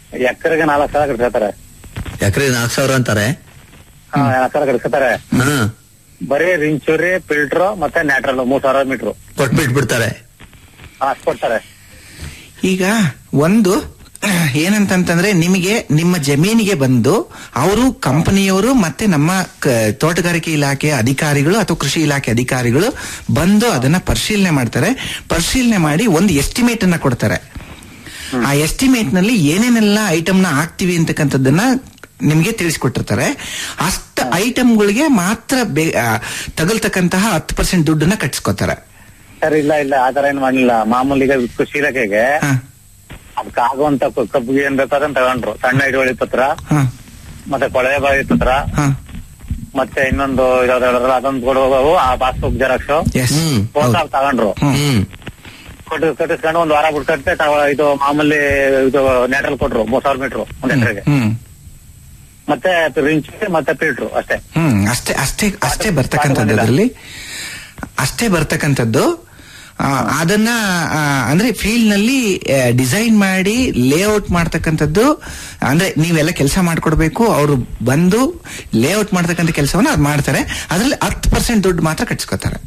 ಎಕರೆಗೆ ನಾಲ್ಕು ಸಾವಿರ ಕಟ್ಸ್ಕೊತಾರೆ ಎಕರೆ ನಾಲ್ಕು ಸಾವಿರ ಅಂತಾರೆ ಹಾ ನಾಲ್ಕು ಸಾವಿರ ಕಟ್ಸ್ಕೊತಾರೆ ಹಾ ಬರೀ ರಿಂಚೂರಿ ಫಿಲ್ಟರ್ ಮತ್ತೆ ನ್ಯಾಟ್ರಲ್ ಮೂರ್ ಸಾವಿರ ಮೀಟರ್ ಕೊಟ್ಬಿಟ್ಬಿಡ್ತಾರೆ ಅಷ್ಟು ಕೊಡ್ತಾರೆ ಈಗ ಒಂದು ಏನಂತಂತಂದ್ರೆ ನಿಮಗೆ ನಿಮ್ಮ ಜಮೀನಿಗೆ ಬಂದು ಅವರು ಕಂಪನಿಯವರು ಮತ್ತೆ ನಮ್ಮ ಕ- ತೋಟಗಾರಿಕೆ ಇಲಾಖೆ ಅಧಿಕಾರಿಗಳು ಅಥವಾ ಕೃಷಿ ಇಲಾಖೆ ಅಧಿಕಾರಿಗಳು ಬಂದು ಅದನ್ನ ಪರಿಶೀಲನೆ ಮಾಡ್ತಾರೆ ಪರಿಶೀಲನೆ ಮಾಡಿ ಒಂದು ಎಸ್ಟಿಮೇಟ್ ಅನ್ನ ಕೊಡ್ತಾರೆ ಆ ಎಸ್ಟಿಮೇಟ್ ನಲ್ಲಿ ಏನೇನೆಲ್ಲ ಐಟಮ್ ನ ಹಾಕ್ತಿವಿ ಅಂತಕ್ಕಂಥದ್ದನ್ನ ನಿಮ್ಗೆ ತಿಳಿಸ್ಕೊಟ್ಟಿರ್ತಾರೆ ಅಷ್ಟ ಐಟಮ್ಗಳಿಗೆ ಮಾತ್ರ ಬೇ- ಆ, ತಗಲ್ತಕ್ಕಂತಹ ಹತ್ತು ಪರ್ಸೆಂಟ್ ದುಡ್ಡನ್ನ ಕಟ್ಸ್ಕೊತಾರೆ ಸರ್ ಇಲ್ಲ ಇಲ್ಲ ಆತರ ಏನ್ ಮಾಡ್ಲಿಲ್ಲ ಮಾಮೂಲಿ ಈಗ ಕೃಷಿ ಇಲಾಖೆಗೆ ಅದಕ್ಕೆ ಆಗುವಂತ ಕ- ಕಬ್ಬಿಗೆ ಏನ್ ಬೇಕು ಅದನ್ನ ತಗೊಂಡ್ರು ಸಣ್ಣ ಹಿಡುವಳಿ ಪತ್ರ ಹ. ಮತ್ತೆ ಕೊಳವೆ ಬಾವಿ ಪತ್ರ ಹ. ಮತ್ತೆ ಇನ್ನೊಂದು ಯಾವ್ದು ಹೇಳಿದ್ರಲ್ಲ ಅದೊಂದು ಕೊಡುವ ಆ ಪಾಸ್ಬುಕ್ ಜೆರಾಕ್ಸ್ ಎಸ್ ಫೋಟೋ ತಗೊಂಡ್ರು ಹ್ಮ್ ಕೊಟ್ಟು ಕಟ್ಟಿಸ್ಕೊಂಡು ಒಂದ್ ವಾರ ಬಿಟ್ಕಟ್ಟೆ ತಾವ ಇದು ಮಾಮೂಲಿ ಇದು ನ್ಯಾಟ್ರಲ್ ಕೊಟ್ರು ಮೂರ್ ಸಾವಿರ ಮೀಟರ್ ಒಂದ್ ಎಕರೆಗೆ ಹ್ಮ್ ಮತ್ತೆ ರಿಂಚ್ ಮತ್ತೆ ಫಿಲ್ಟ್ರು ಅಷ್ಟೇ ಹ್ಮ್ ಅಷ್ಟೇ ಅಷ್ಟೇ ಅಷ್ಟೇ ಬರ್ತಕ್ಕಂಥದ್ದು ಅದರಲ್ಲಿ ಅಷ್ಟೇ ಬರ್ತಕ್ಕಂಥದ್ದು ಆ, ಅದನ್ನ ಆ, ಅಂದ್ರೆ ಫೀಲ್ಡ್ ನಲ್ಲಿ ಡಿಸೈನ್ ಮಾಡಿ ಲೇಔಟ್ ಮಾಡ್ತಕ್ಕಂಥದ್ದು ಅಂದ್ರೆ ನೀವೆಲ್ಲ ಕೆಲಸ ಮಾಡ್ಕೊಡ್ಬೇಕು ಅವರು ಬಂದು ಲೇಔಟ್ ಮಾಡ್ತಕ್ಕಂಥ ಕೆಲಸವನ್ನ ಅದು ಮಾಡ್ತಾರೆ ಅದ್ರಲ್ಲಿ ಹತ್ತು ಪರ್ಸೆಂಟ್ ದುಡ್ಡು ಮಾತ್ರ ಕಟ್ಸ್ಕೊತಾರೆ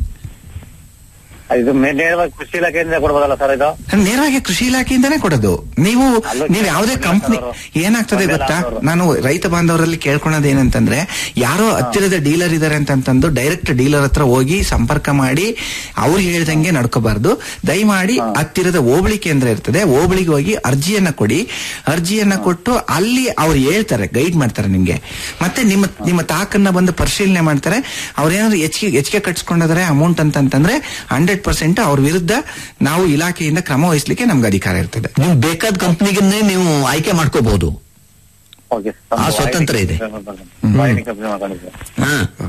ಇದು ಮೇ- ನೇರವಾಗಿ ಕೃಷಿ ಇಲಾಖೆಯಿಂದ ಕೊಡ್ಬೋದಲ್ಲ ಸರ್ ಇದು ನೇರವಾಗಿ ಕೃಷಿ ಇಲಾಖೆಯಿಂದಾನೇ ಕೊಡೋದು ನೀವು ನೀವು ಯಾವುದೇ ಕಂಪ್ನಿ ಏನಾಗ್ತದೆ ಗೊತ್ತಾ ನಾನು ರೈತ ಬಾಂಧವರಲ್ಲಿ ಕೇಳ್ಕೊಳೋದು ಏನಂತಂದ್ರೆ ಯಾರೋ ಹತ್ತಿರದ ಡೀಲರ್ ಇದಾರೆ ಅಂತಂತಂದು ಡೈರೆಕ್ಟ್ ಡೀಲರ್ ಹತ್ರ ಹೋಗಿ ಸಂಪರ್ಕ ಮಾಡಿ ಅವ್ರು ಹೇಳ್ದಂಗೆ ನಡ್ಕೋಬಾರ್ದು ದಯಮಾಡಿ ಹತ್ತಿರದ ಹೋಬಳಿ ಕೇಂದ್ರ ಇರ್ತದೆ ಹೋಬಳಿಗೆ ಹೋಗಿ ಅರ್ಜಿಯನ್ನ ಕೊಡಿ ಅರ್ಜಿಯನ್ನ ಕೊಟ್ಟು ಅಲ್ಲಿ ಅವ್ರು ಹೇಳ್ತಾರೆ ಗೈಡ್ ಮಾಡ್ತಾರೆ ನಿಮ್ಗೆ ಮತ್ತೆ ನಿಮ್ಮ ನಿಮ್ಮ ತಾಕನ್ನ ಬಂದು ಪರಿಶೀಲನೆ ಮಾಡ್ತಾರೆ ಅವ್ರೇನಾದ್ರು ಹೆಚ್ಚಿಗೆ ಹೆಚ್ಚಿಗೆ ಕಟ್ಸ್ಕೊಂಡಿದ್ದಾರೆ ಅಮೌಂಟ್ ಅಂತಂತಂದ್ರೆ ಹಂಡ್ರೆಡ್ ಪರ್ಸೆಂಟ್ ಅವ್ರ ವಿರುದ್ಧ ನಾವು ಇಲಾಖೆಯಿಂದ ಕ್ರಮ ವಹಿಸ್ಲಿಕ್ಕೆ ನಮ್ಗೆ ಅಧಿಕಾರ ಇರ್ತದೆ ನೀವು ಬೇಕಾದ ಕಂಪ್ನಿಗನ್ನೇ ನೀವು ಆಯ್ಕೆ ಮಾಡ್ಕೋಬಹುದು ಓಕೆ ಆ ಸ್ವತಂತ್ರ ಇದೆ ಕಂಪ್ನಿ ಮಾಡ್ಕೊಂಡಿದ್ದೆ ಹಾ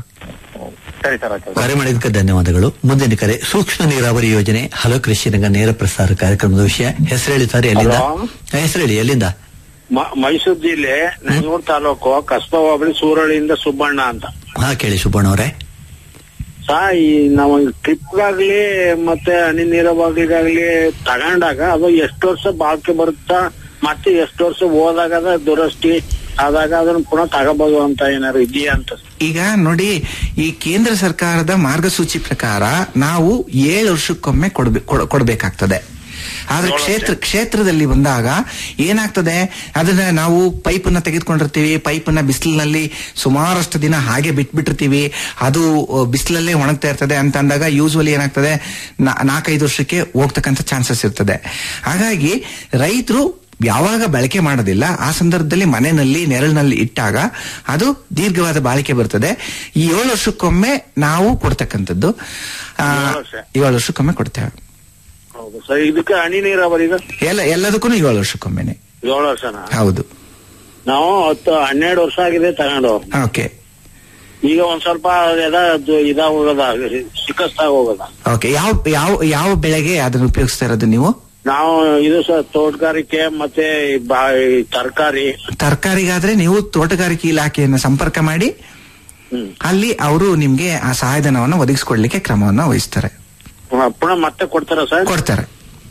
ಸರಿ ಸರ್ ಆಯ್ತು ಕರೆ ಮಾಡಿದ್ದಕ್ಕೆ ಧನ್ಯವಾದಗಳು ಮುಂದಿನ ಕರೆ ಸೂಕ್ಷ್ಮ ನೀರಾವರಿ ಯೋಜನೆ ಹಲೋ ಕೃಷಿ ರಂಗ ನೇರ ಪ್ರಸಾರ ಕಾರ್ಯಕ್ರಮದ ವಿಷಯ ಹೆಸರೇಳಿ ಸರ್ ಎಲ್ಲಿಂದ ಹೆಸರೇಳಿ ಎಲ್ಲಿಂದ ಮ- ಮೈಸೂರು ಜಿಲ್ಲೆ ನಂಜೂರು ತಾಲೂಕು ಕಸ್ಬಾ ಹೋಬಳಿ ಸೂರಳಿಯಿಂದ ಸುಬ್ಬಣ್ಣ ಅಂತ ಹಾ ಕೇಳಿ ಸುಬ್ಬಣ್ಣ ಅವರೇ ಸಾ ಈ ನಾವು ಟ್ರಿಪ್ಗಾಗ್ಲಿ ಮತ್ತೆ ಹನಿ ನೀರಾವರಿಗಾಗ್ಲಿ ತಗೊಂಡಾಗ ಅದು ಎಷ್ಟು ವರ್ಷ ಬಾಳ್ಕೆ ಬರುತ್ತಾ ಮತ್ತೆ ಎಷ್ಟು ವರ್ಷ ಹೋದಾಗ ಅದ ದುರಸ್ತಿ ಆದಾಗ ಅದನ್ನ ಪುನಃ ತಗೋಬಹುದು ಅಂತ ಏನಾದ್ರು ಇದೆಯಾ ಅಂತ ಈಗ ನೋಡಿ ಈ ಕೇಂದ್ರ ಸರ್ಕಾರದ ಮಾರ್ಗಸೂಚಿ ಪ್ರಕಾರ ನಾವು ಏಳು ವರ್ಷಕ್ಕೊಮ್ಮೆ ಕೊಡ್ಬೆ- ಕೊಡ್- ಕೊಡ್ಬೇಕಾಗ್ತದೆ ಆದ್ರೆ ಕ್ಷೇತ್ರ ಕ್ಷೇತ್ರದಲ್ಲಿ ಬಂದಾಗ ಏನಾಗ್ತದೆ ಅದನ್ನ ನಾವು ಪೈಪನ್ನ ತೆಗೆದುಕೊಂಡಿರ್ತೀವಿ ಪೈಪನ್ನ ಬಿಸಿಲಿನಲ್ಲಿ ಸುಮಾರಷ್ಟು ದಿನ ಹಾಗೆ ಬಿಟ್ಬಿಟ್ಟಿರ್ತೀವಿ ಅದು ಬಿಸಿಲಲ್ಲೇ ಒಣಗ್ತಾ ಇರ್ತದೆ ಅಂತ ಅಂದಾಗ ಯೂಸ್ವಲಿ ಏನಾಗ್ತದೆ ನಾ- ನಾಲ್ಕೈದು ವರ್ಷಕ್ಕೆ ಹೋಗ್ತಕ್ಕಂಥ ಚಾನ್ಸಸ್ ಇರ್ತದೆ ಹಾಗಾಗಿ ರೈತರು ಯಾವಾಗ ಬಳಕೆ ಮಾಡೋದಿಲ್ಲ ಆ ಸಂದರ್ಭದಲ್ಲಿ ಮನೆಯಲ್ಲಿ ನೆರಳಿನಲ್ಲಿ ಇಟ್ಟಾಗ ಅದು ದೀರ್ಘವಾದ ಬಾಳಿಕೆ ಬರ್ತದೆ ಈ ಏಳು ವರ್ಷಕ್ಕೊಮ್ಮೆ ನಾವು ಕೊಡ್ತಕ್ಕಂಥದ್ದು ಆ, ಏಳು ವರ್ಷಕ್ಕೊಮ್ಮೆ ಕೊಡ್ತೇವೆ ಹೌದು ಸರ್ ಇದಕ್ಕೆ ಹನಿ ನೀರಾವರಿಗ ಎಲ್ಲ ಎಲ್ಲದಕ್ಕೂ ಏಳು ವರ್ಷಕ್ಕೊಮ್ಮೆನೆ ಏಳು ವರ್ಷನ ಹೌದು ನಾವು ಹತ್ತು ಹನ್ನೆರಡು ವರ್ಷ ಆಗಿದೆ ತಗೊಂಡು ಓಕೆ ಈಗ ಒಂದ್ ಸ್ವಲ್ಪ ಎದ ಇದಾಗ ಹೋಗದ ಶಿಕಸ್ತಾಗ ಹೋಗದ ಓಕೆ ಯಾವ ಯಾವ ಯಾವ ಬೆಳೆಗೆ ಅದನ್ನು ಉಪಯೋಗಿಸ್ತಾ ಇರೋದು ನೀವು ನಾವು ಇದು ಸರ್ ತೋಟಗಾರಿಕೆ ಮತ್ತೆ ತರಕಾರಿ ತರಕಾರಿಗಾದ್ರೆ ನೀವು ತೋಟಗಾರಿಕೆ ಇಲಾಖೆಯನ್ನು ಸಂಪರ್ಕ ಮಾಡಿ ಅಲ್ಲಿ ಅವರು ನಿಮ್ಗೆ ಆ ಸಹಾಯಧನವನ್ನು ಒದಗಿಸ್ಕೊಡ್ಲಿಕ್ಕೆ ಕ್ರಮವನ್ನು ವಹಿಸ್ತಾರೆ ಪುನಃ ಮತ್ತೆ ಕೊಡ್ತಾರ ಸರ್ ಕೊಡ್ತಾರೆ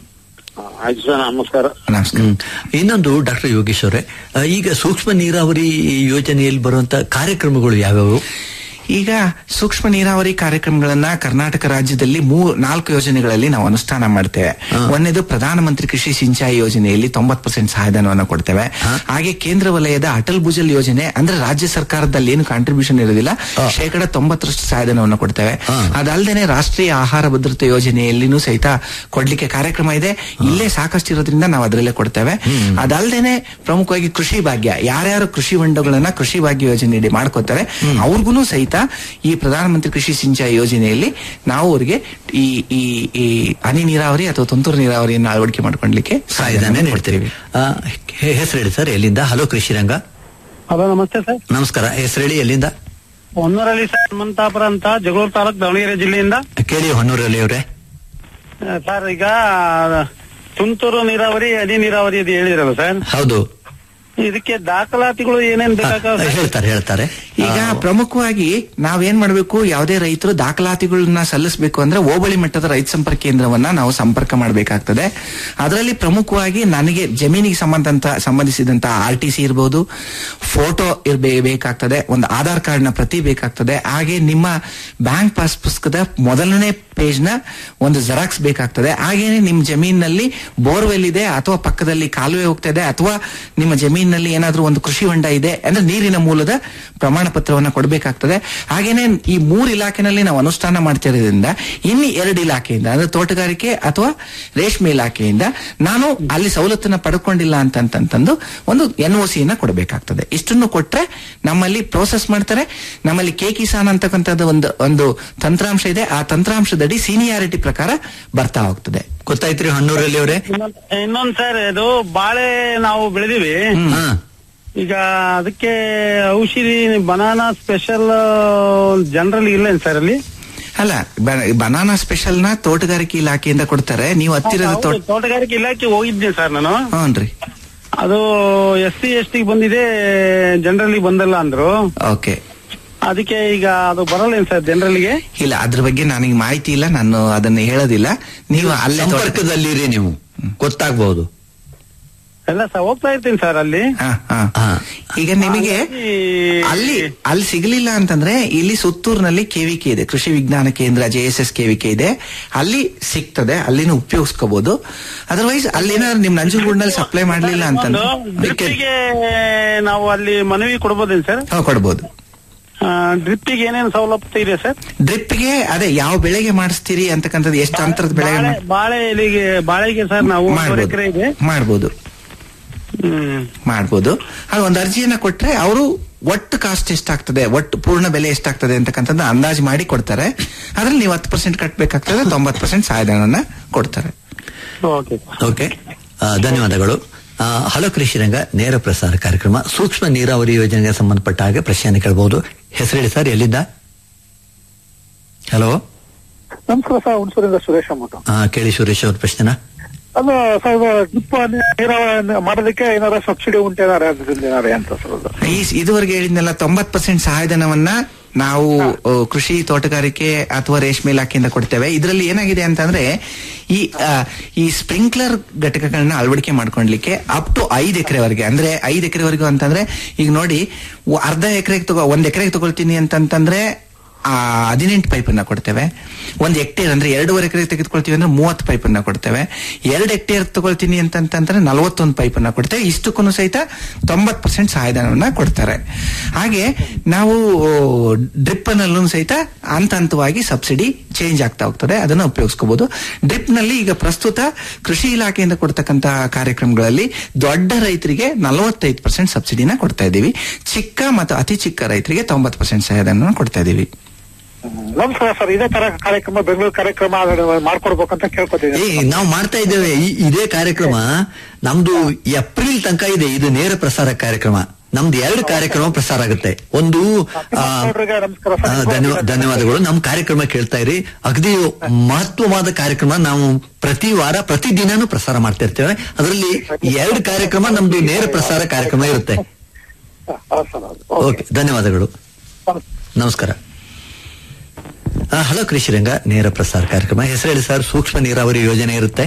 ಆಯ್ತು ಸರ್ ನಮಸ್ಕಾರ ಹ್ಮ್. ಇನ್ನೊಂದು ಡಾಕ್ಟರ್ ಯೋಗೇಶ್ ಅವರೇ ಆ, ಈಗ ಸೂಕ್ಷ್ಮ ನೀರಾವರಿ ಯೋಜನೆಯಲ್ಲಿ ಬರುವಂತ ಕಾರ್ಯಕ್ರಮಗಳು ಯಾವ್ಯಾವು ಈಗ ಸೂಕ್ಷ್ಮ ನೀರಾವರಿ ಕಾರ್ಯಕ್ರಮಗಳನ್ನ ಕರ್ನಾಟಕ ರಾಜ್ಯದಲ್ಲಿ ಮೂರ್ ನಾಲ್ಕು ಯೋಜನೆಗಳಲ್ಲಿ ನಾವು ಅನುಷ್ಠಾನ ಮಾಡ್ತೇವೆ ಒಂದೇದು ಪ್ರಧಾನಮಂತ್ರಿ ಕೃಷಿ ಸಿಂಚಾಯಿ ಯೋಜನೆಯಲ್ಲಿ ತೊಂಬತ್ ಪರ್ಸೆಂಟ್ ಸಹಾಯಧನವನ್ನು ಕೊಡ್ತೇವೆ ಹಾಗೆ ಕೇಂದ್ರ ವಲಯದ ಅಟಲ್ ಭುಜಲ್ ಯೋಜನೆ ಅಂದ್ರೆ ರಾಜ್ಯ ಸರ್ಕಾರದಲ್ಲಿ ಏನು ಕಾಂಟ್ರಿಬ್ಯೂಷನ್ ಇರೋದಿಲ್ಲ ಶೇಕಡ ತೊಂಬತ್ತರಷ್ಟು ಸಹಾಯಧನವನ್ನು ಕೊಡ್ತೇವೆ ಅದಲ್ಲದೆ ರಾಷ್ಟ್ರೀಯ ಆಹಾರ ಭದ್ರತೆ ಯೋಜನೆಯಲ್ಲಿನೂ ಸಹಿತ ಕೊಡ್ಲಿಕ್ಕೆ ಕಾರ್ಯಕ್ರಮ ಇದೆ ಇಲ್ಲೇ ಸಾಕಷ್ಟು ಇರೋದ್ರಿಂದ ನಾವು ಅದರಲ್ಲೇ ಕೊಡ್ತೇವೆ ಅದಲ್ಲದೆ ಪ್ರಮುಖವಾಗಿ ಕೃಷಿ ಭಾಗ್ಯ ಯಾರ್ಯಾರು ಕೃಷಿ ಹೊಂಡಗಳನ್ನ ಕೃಷಿ ಭಾಗ್ಯ ಯೋಜನೆಯಡಿ ಮಾಡ್ಕೋತಾರೆ ಅವ್ರಿಗೂ ಸಹಿತ ಈ ಪ್ರಧಾನಮಂತ್ರಿ ಕೃಷಿ ಸಿಂಚಾಯಿ ಯೋಜನೆಯಲ್ಲಿ ನಾವು ಅವರಿಗೆ ಈ ಈ ಈ ಹನಿ ನೀರಾವರಿ ಅಥವಾ ತುಂತುರು ನೀರಾವರಿಯನ್ನು ಅಳವಡಿಕೆ ಮಾಡ್ಕೊಳ್ಲಿಕ್ಕೆ ಸಹಾಯಧನ ನೀಡ್ತೀರಿ ಹೆಸರೇಳಿ ಸರ್ ಎಲ್ಲಿಂದ ಹಲೋ ಕೃಷಿ ರಂಗ ಹಲೋ ನಮಸ್ತೆ ಸರ್ ನಮಸ್ಕಾರ ಹೆಸರೇಳಿ ಎಲ್ಲಿಂದ ಹೊನ್ನೂರಲ್ಲಿ ಸರ್ ಹನುಮಂತಾಪುರ ಅಂತ ಜಗಳೂರು ತಾಲೂಕ್ ದಾವಣಗೆರೆ ಜಿಲ್ಲೆಯಿಂದ ಕೇಳಿ ಹೊನ್ನೂರಲ್ಲಿ ಅವರೇ ಆ, ಸರ್ ಈಗ ತುಂತುರು ನೀರಾವರಿ ಹನಿ ನೀರಾವರಿ ಅದು ಹೇಳಿದ್ರಲ್ಲ ಸರ್ ಹೌದು ಇದಕ್ಕೆ ದಾಖಲಾತಿಗಳು ಏನೇನ್ ಬೇಕಾಗ ಹೇಳ್ತಾರೆ ಹೇಳ್ತಾರೆ ಈಗ ಪ್ರಮುಖವಾಗಿ ನಾವೇನ್ ಮಾಡಬೇಕು ಯಾವುದೇ ರೈತರು ದಾಖಲಾತಿಗಳನ್ನ ಸಲ್ಲಿಸಬೇಕು ಅಂದ್ರೆ ಹೋಬಳಿ ಮಟ್ಟದ ರೈತ ಸಂಪರ್ಕ ಕೇಂದ್ರವನ್ನ ನಾವು ಸಂಪರ್ಕ ಮಾಡಬೇಕಾಗ್ತದೆ ಅದರಲ್ಲಿ ಪ್ರಮುಖವಾಗಿ ನನಗೆ ಜಮೀನಿಗೆ ಸಂಬಂಧಂತ ಸಂಬಂಧಿಸಿದಂತ ಆರ್ ಟಿ ಸಿ ಇರಬಹುದು ಫೋಟೋ ಇರ್ಬೇ ಬೇಕಾಗ್ತದೆ ಒಂದು ಆಧಾರ್ ಕಾರ್ಡ್ ನ ಪ್ರತಿ ಬೇಕಾಗ್ತದೆ ಹಾಗೆ ನಿಮ್ಮ ಬ್ಯಾಂಕ್ ಪಾಸ್ ಪುಸ್ತಕದ ಮೊದಲನೇ ಪೇಜ್ ನ ಒಂದು ಜೆರಾಕ್ಸ್ ಬೇಕಾಗ್ತದೆ ಹಾಗೇನೆ ನಿಮ್ಮ ಜಮೀನಿನಲ್ಲಿ ಬೋರ್ವೆಲ್ ಇದೆ ಅಥವಾ ಪಕ್ಕದಲ್ಲಿ ಕಾಲುವೆ ಹೋಗ್ತಾ ಇದೆ ಅಥವಾ ನಿಮ್ಮ ಜಮೀನಿನಲ್ಲಿ ಏನಾದ್ರೂ ಒಂದು ಕೃಷಿ ಹೊಂಡ ಇದೆ ಅಂದ್ರೆ ನೀರಿನ ಮೂಲದ ಪ್ರಮಾಣ ಪತ್ರವನ್ನ ಕೊಡಬೇಕಾಗ್ತದೆ ಹಾಗೇನೆ ಈ ಮೂರು ಇಲಾಖೆನಲ್ಲಿ ನಾವು ಅನುಷ್ಠಾನ ಮಾಡ್ತಿರೋದ್ರಿಂದ ಇನ್ನು ಎರಡು ಇಲಾಖೆಯಿಂದ ಅಂದ್ರೆ ತೋಟಗಾರಿಕೆ ಅಥವಾ ರೇಷ್ಮೆ ಇಲಾಖೆಯಿಂದ ನಾನು ಅಲ್ಲಿ ಸವಲತ್ತನ್ನ ಪಡ್ಕೊಂಡಿಲ್ಲ ಅಂತಂತಂದು ಒಂದು ಎನ್ ಒ ಸಿಯನ್ನ ಕೊಡಬೇಕಾಗ್ತದೆ ಇಷ್ಟನ್ನು ಕೊಟ್ರೆ ನಮ್ಮಲ್ಲಿ ಪ್ರೋಸೆಸ್ ಮಾಡ್ತಾರೆ ನಮ್ಮಲ್ಲಿ ಕೆ ಕಿಸಾನ್ ಅಂತಕ್ಕಂಥದ್ದು ಒಂದು ಒಂದು ತಂತ್ರಾಂಶ ಇದೆ ಆ ತಂತ್ರಾಂಶದಡಿ ಸೀನಿಯಾರಿಟಿ ಪ್ರಕಾರ ಬರ್ತಾ ಹೋಗ್ತದೆ ಗೊತ್ತಾಯ್ತ್ರಿ ಹಣ್ಣೂರಲ್ಲಿ ಅವರೇ ಇನ್ನೊಂದ್ ಸರ್ ಇದು ಬಾಳೆ ನಾವು ಬೆಳೆದಿವಿ ಈಗ ಅದಕ್ಕೆ ಔಷಧಿ ಬನಾನಾ ಸ್ಪೆಷಲ್ ಜನರಲ್ ಇಲ್ಲ ಸರ್ ಅಲ್ಲಿ ಅಲ್ಲ ಬನಾನಾ ಸ್ಪೆಷಲ್ ನ ತೋಟಗಾರಿಕೆ ಇಲಾಖೆಯಿಂದ ಕೊಡ್ತಾರೆ ನೀವು ಹತ್ತಿರದ ಹೌದು, ತೋಟ ತೋಟಗಾರಿಕೆ ಇಲಾಖೆ ಹೋಗಿದ್ದೆ ಸರ್ ನಾನು ಹ್ಞೂನ್ರಿ ಅದು ಎಸ್ ಸಿ ಎಸ್ ಟಿ ಬಂದಿದೆ ಜನರಲಿ ಬಂದಲ್ಲ ಅಂದ್ರು ಓಕೆ ಅದಕ್ಕೆ ಈಗ ಅದು ಬರಲ್ಲ ಸರ್ ಜನರಲ್ಗೆ ಇಲ್ಲ ಅದ್ರ ಬಗ್ಗೆ ನನಗೆ ಮಾಹಿತಿ ಇಲ್ಲ ನಾನು ಅದನ್ನ ಹೇಳೋದಿಲ್ಲ ನೀವು ಅಲ್ಲೇ ತೋಟ- ಸಂಪರ್ಕದಲ್ಲಿರಿ ನೀವು ಗೊತ್ತಾಗ್ಬಹುದು ಎಲ್ಲ ಸರ್ ಹೋಗ್ತಾ ಇರ್ತೀನಿ ಸರ್ ಅಲ್ಲಿ ಹಾ, ಹಾ. ಈಗ ನಿಮಗೆ ಅಲ್ಲಿ ಅಲ್ಲಿ ಸಿಗಲಿಲ್ಲ ಅಂತಂದ್ರೆ ಇಲ್ಲಿ ಸುತ್ತೂರಿನಲ್ಲಿ ಕೆವಿಕೆ ಇದೆ ಕೃಷಿ ವಿಜ್ಞಾನ ಕೇಂದ್ರ ಜೆ ಎಸ್ ಎಸ್ ಕೆವಿಕೆ ಇದೆ ಅಲ್ಲಿ ಸಿಗ್ತದೆ ಅಲ್ಲಿನೂ ಉಪಯೋಗಿಸ್ಕೋಬಹುದು ಅದರ್ವೈಸ್ ಅಲ್ಲೇನಾದ್ರು ನಿಮ್ ನಂಜನಗೂಡಿನಲ್ಲಿ ಸಪ್ಲೈ ಮಾಡ್ಲಿಲ್ಲ ಅಂತಂದ್ರೆ ಡ್ರಿಪ್ಪಿಗೆ ನಾವು ಅಲ್ಲಿ ಮನವಿ ಕೊಡ್ಬೋದೇನು ಸರ್ ಹಾ, ಕೊಡ್ಬೋದು ಡ್ರಿಪ್ಪಿಗೆ ಏನೇನು ಸವಲತ್ತು ಇದೆ ಸರ್ ಡ್ರಿಪ್ಗೆ ಅದೇ ಯಾವ ಬೆಳೆಗೆ ಮಾಡಿಸ್ತೀರಿ ಅಂತಕ್ಕಂಥದ್ದು ಎಷ್ಟು ಅಂತರದ ಬೆಳೆಗೆ ಬಾಳೆ ಬಾಳೆ ಎಲೆಗೆ ಬಾಳೆಗೆ ಸರ್ ನಾವು ಒಂದೂವರೆ ಮಾಡ್ಬೋದು ಎಕರೆ ಇದೆ ಮಾಡ್ಬೋದು ಮಾಡ್ಬೋದು ಅದು ಒಂದು ಅರ್ಜಿಯನ್ನ ಕೊಟ್ರೆ ಅವರು ಒಟ್ಟು ಕಾಸ್ಟ್ ಎಷ್ಟಾಗ್ತದೆ ಒಟ್ಟು ಪೂರ್ಣ ಬೆಲೆ ಎಷ್ಟಾಗ್ತದೆ ಅಂತಕ್ಕಂಥದ್ದು ಅಂದಾಜು ಮಾಡಿ ಕೊಡ್ತಾರೆ ಅದ್ರಲ್ಲಿ ನೀವು ಹತ್ತು ಪರ್ಸೆಂಟ್ ಕಟ್ಟಬೇಕಾಗ್ತದೆ ತೊಂಬತ್ತು ಪರ್ಸೆಂಟ್ ಸಹಾಯಧನವನ್ನ ಕೊಡ್ತಾರೆ ಓಕೆ ಓಕೆ ಆ, ಧನ್ಯವಾದಗಳು ಆ, ಹಲೋ ಕೃಷಿ ರಂಗ ನೇರ ಪ್ರಸಾರ ಕಾರ್ಯಕ್ರಮ ಸೂಕ್ಷ್ಮ ನೀರಾವರಿ ಯೋಜನೆಗೆ ಸಂಬಂಧಪಟ್ಟ ಹಾಗೆ ಪ್ರಶ್ನೆಯನ್ನು ಕೇಳಬಹುದು ಹೆಸರೇಳಿ ಸರ್ ಎಲ್ಲಿಂದ ಹಲೋ ನಮಸ್ಕಾರ ಸರ್ ಹುಣಸೂರಿಂದ ಸುರೇಶ್ ಅಂದ್ಬಿಟ್ಟು ಆ, ಕೇಳಿ ಸುರೇಶ್ ಅವ್ರ ಪ್ರಶ್ನೆನ ಅದು ಸರ್ ಡ್ರಿಪ್ ನೀರಾವರಿ ಮಾಡೋದಕ್ಕೆ ಏನಾರ ಸಬ್ಸಿಡಿ ಉಂಟೇನಾರ ಅದರಿಂದ ಏನಾರ ಅಂತ ಸರ್ ಅದು ಈ ಇದುವರೆಗೆ ಹೇಳಿದ್ನೆಲ್ಲ ತೊಂಬತ್ ಪರ್ಸೆಂಟ್ ಸಹಾಯಧನವನ್ನ ನಾವು ಆ, ಕೃಷಿ ತೋಟಗಾರಿಕೆ ಅಥವಾ ರೇಷ್ಮೆ ಇಲಾಖೆಯಿಂದ ಕೊಡ್ತೇವೆ ಇದರಲ್ಲಿ ಏನಾಗಿದೆ ಅಂತಂದ್ರೆ ಈ ಆ, ಈ ಸ್ಪ್ರಿಂಕ್ಲರ್ ಘಟಕಗಳನ್ನ ಅಳವಡಿಕೆ ಮಾಡ್ಕೊಳ್ಲಿಕ್ಕೆ ಅಪ್ ಟು ಐದು ಎಕರೆವರೆಗೆ ಅಂದ್ರೆ ಐದು ಎಕರೆವರೆಗೂ ಅಂತಂದ್ರೆ ಈಗ ನೋಡಿ ಒ- ಅರ್ಧ ಎಕರೆಗೆ ತಗೋ ಒಂದ್ ಎಕರೆಗೆ ತಗೊಳ್ತೀನಿ ಅಂತಂತಂದ್ರೆ ಆ ಹದಿನೆಂಟು ಪೈಪನ್ನ ಕೊಡ್ತೇವೆ ಒಂದು ಹೆಕ್ಟೇರ್ ಅಂದ್ರೆ ಎರಡೂವರೆ ಎಕರೆ ತೆಗೆದುಕೊಳ್ತೀವಿ ಅಂದ್ರೆ ಮೂವತ್ತು ಪೈಪನ್ನ ಕೊಡ್ತೇವೆ ಎರಡು ಹೆಕ್ಟೇರ್ ತಗೊಳ್ತೀನಿ ಅಂತಂತಂದ್ರೆ ನಲವತ್ತೊಂದು ಪೈಪನ್ನ ಕೊಡ್ತೇವೆ ಇಷ್ಟಕ್ಕೂ ಸಹಿತ ತೊಂಬತ್ ಪರ್ಸೆಂಟ್ ಸಹಾಯಧನವನ್ನ ಕೊಡ್ತಾರೆ ಹಾಗೆ ನಾವು ಡ್ರಿಪ್ ನಲ್ಲೂ ಸಹಿತ ಹಂತ ಹಂತವಾಗಿ ಸಬ್ಸಿಡಿ ಚೇಂಜ್ ಆಗ್ತಾ ಹೋಗ್ತದೆ ಅದನ್ನ ಉಪಯೋಗಿಸ್ಕೋಬಹುದು ಡ್ರಿಪ್ ನಲ್ಲಿ ಈಗ ಪ್ರಸ್ತುತ ಕೃಷಿ ಇಲಾಖೆಯಿಂದ ಕೊಡ್ತಕ್ಕಂತಹ ಕಾರ್ಯಕ್ರಮಗಳಲ್ಲಿ ದೊಡ್ಡ ರೈತರಿಗೆ ನಲವತ್ತೈದು ಪರ್ಸೆಂಟ್ ಸಬ್ಸಿಡಿನ ಕೊಡ್ತಾ ಇದ್ದೀವಿ ಚಿಕ್ಕ ಮತ್ತು ಅತಿ ಚಿಕ್ಕ ರೈತರಿಗೆ ತೊಂಬತ್ತು ಪರ್ಸೆಂಟ್ ಸಹಾಯಧನ ಕೊಡ್ತಾ ಇದ್ದೀವಿ ನಮಸ್ಕಾರ ಸರ್ ಇದೇ ತರ ಕಾರ್ಯಕ್ರಮ ಬೆಂಗಳೂರು ಕಾರ್ಯಕ್ರಮ ಮಾಡ್ಕೊಡ್ಬೇಕಂತ ಕೇಳ್ಕೊತೀನಿ ಏ ನಾವು ಮಾಡ್ತಾ ಇದ್ದೇವೆ ಈ- ಇದೇ ಕಾರ್ಯಕ್ರಮ ನಮ್ದು ಏಪ್ರಿಲ್ ತನಕ ಇದೆ ಇದು ನೇರ ಪ್ರಸಾರ ಕಾರ್ಯಕ್ರಮ ನಮ್ದು ಎರಡು ಕಾರ್ಯಕ್ರಮ ಪ್ರಸಾರ ಆಗುತ್ತೆ ಒಂದು ಆ, ಆ, ಧನ್ಯವಾ- ಧನ್ಯವಾದಗಳು ನಮ್ಮ ಕಾರ್ಯಕ್ರಮ ಕೇಳ್ತಾ ಇರಿ ಅಗದಿ ಮಹತ್ವವಾದ ಕಾರ್ಯಕ್ರಮ ನಾವು ಪ್ರತಿ ವಾರ ಪ್ರತಿ ದಿನಾನು ಪ್ರಸಾರ ಮಾಡ್ತಾ ಇರ್ತೇವೆ ಅದರಲ್ಲಿ ಎರಡು ಕಾರ್ಯಕ್ರಮ ನಮ್ದು ನೇರ ಪ್ರಸಾರ ಕಾರ್ಯಕ್ರಮ ಇರುತ್ತೆ ಓಕೆ ಧನ್ಯವಾದಗಳು ನಮಸ್ಕಾರ ಆ, ಹಲೋ ಕೃಷಿ ರಂಗ ನೇರ ಪ್ರಸಾರ ಕಾರ್ಯಕ್ರಮ ಹೆಸರು ಹೇಳಿ ಸರ್ ಸೂಕ್ಷ್ಮ ನೀರಾವರಿ ಯೋಜನೆ ಇರುತ್ತೆ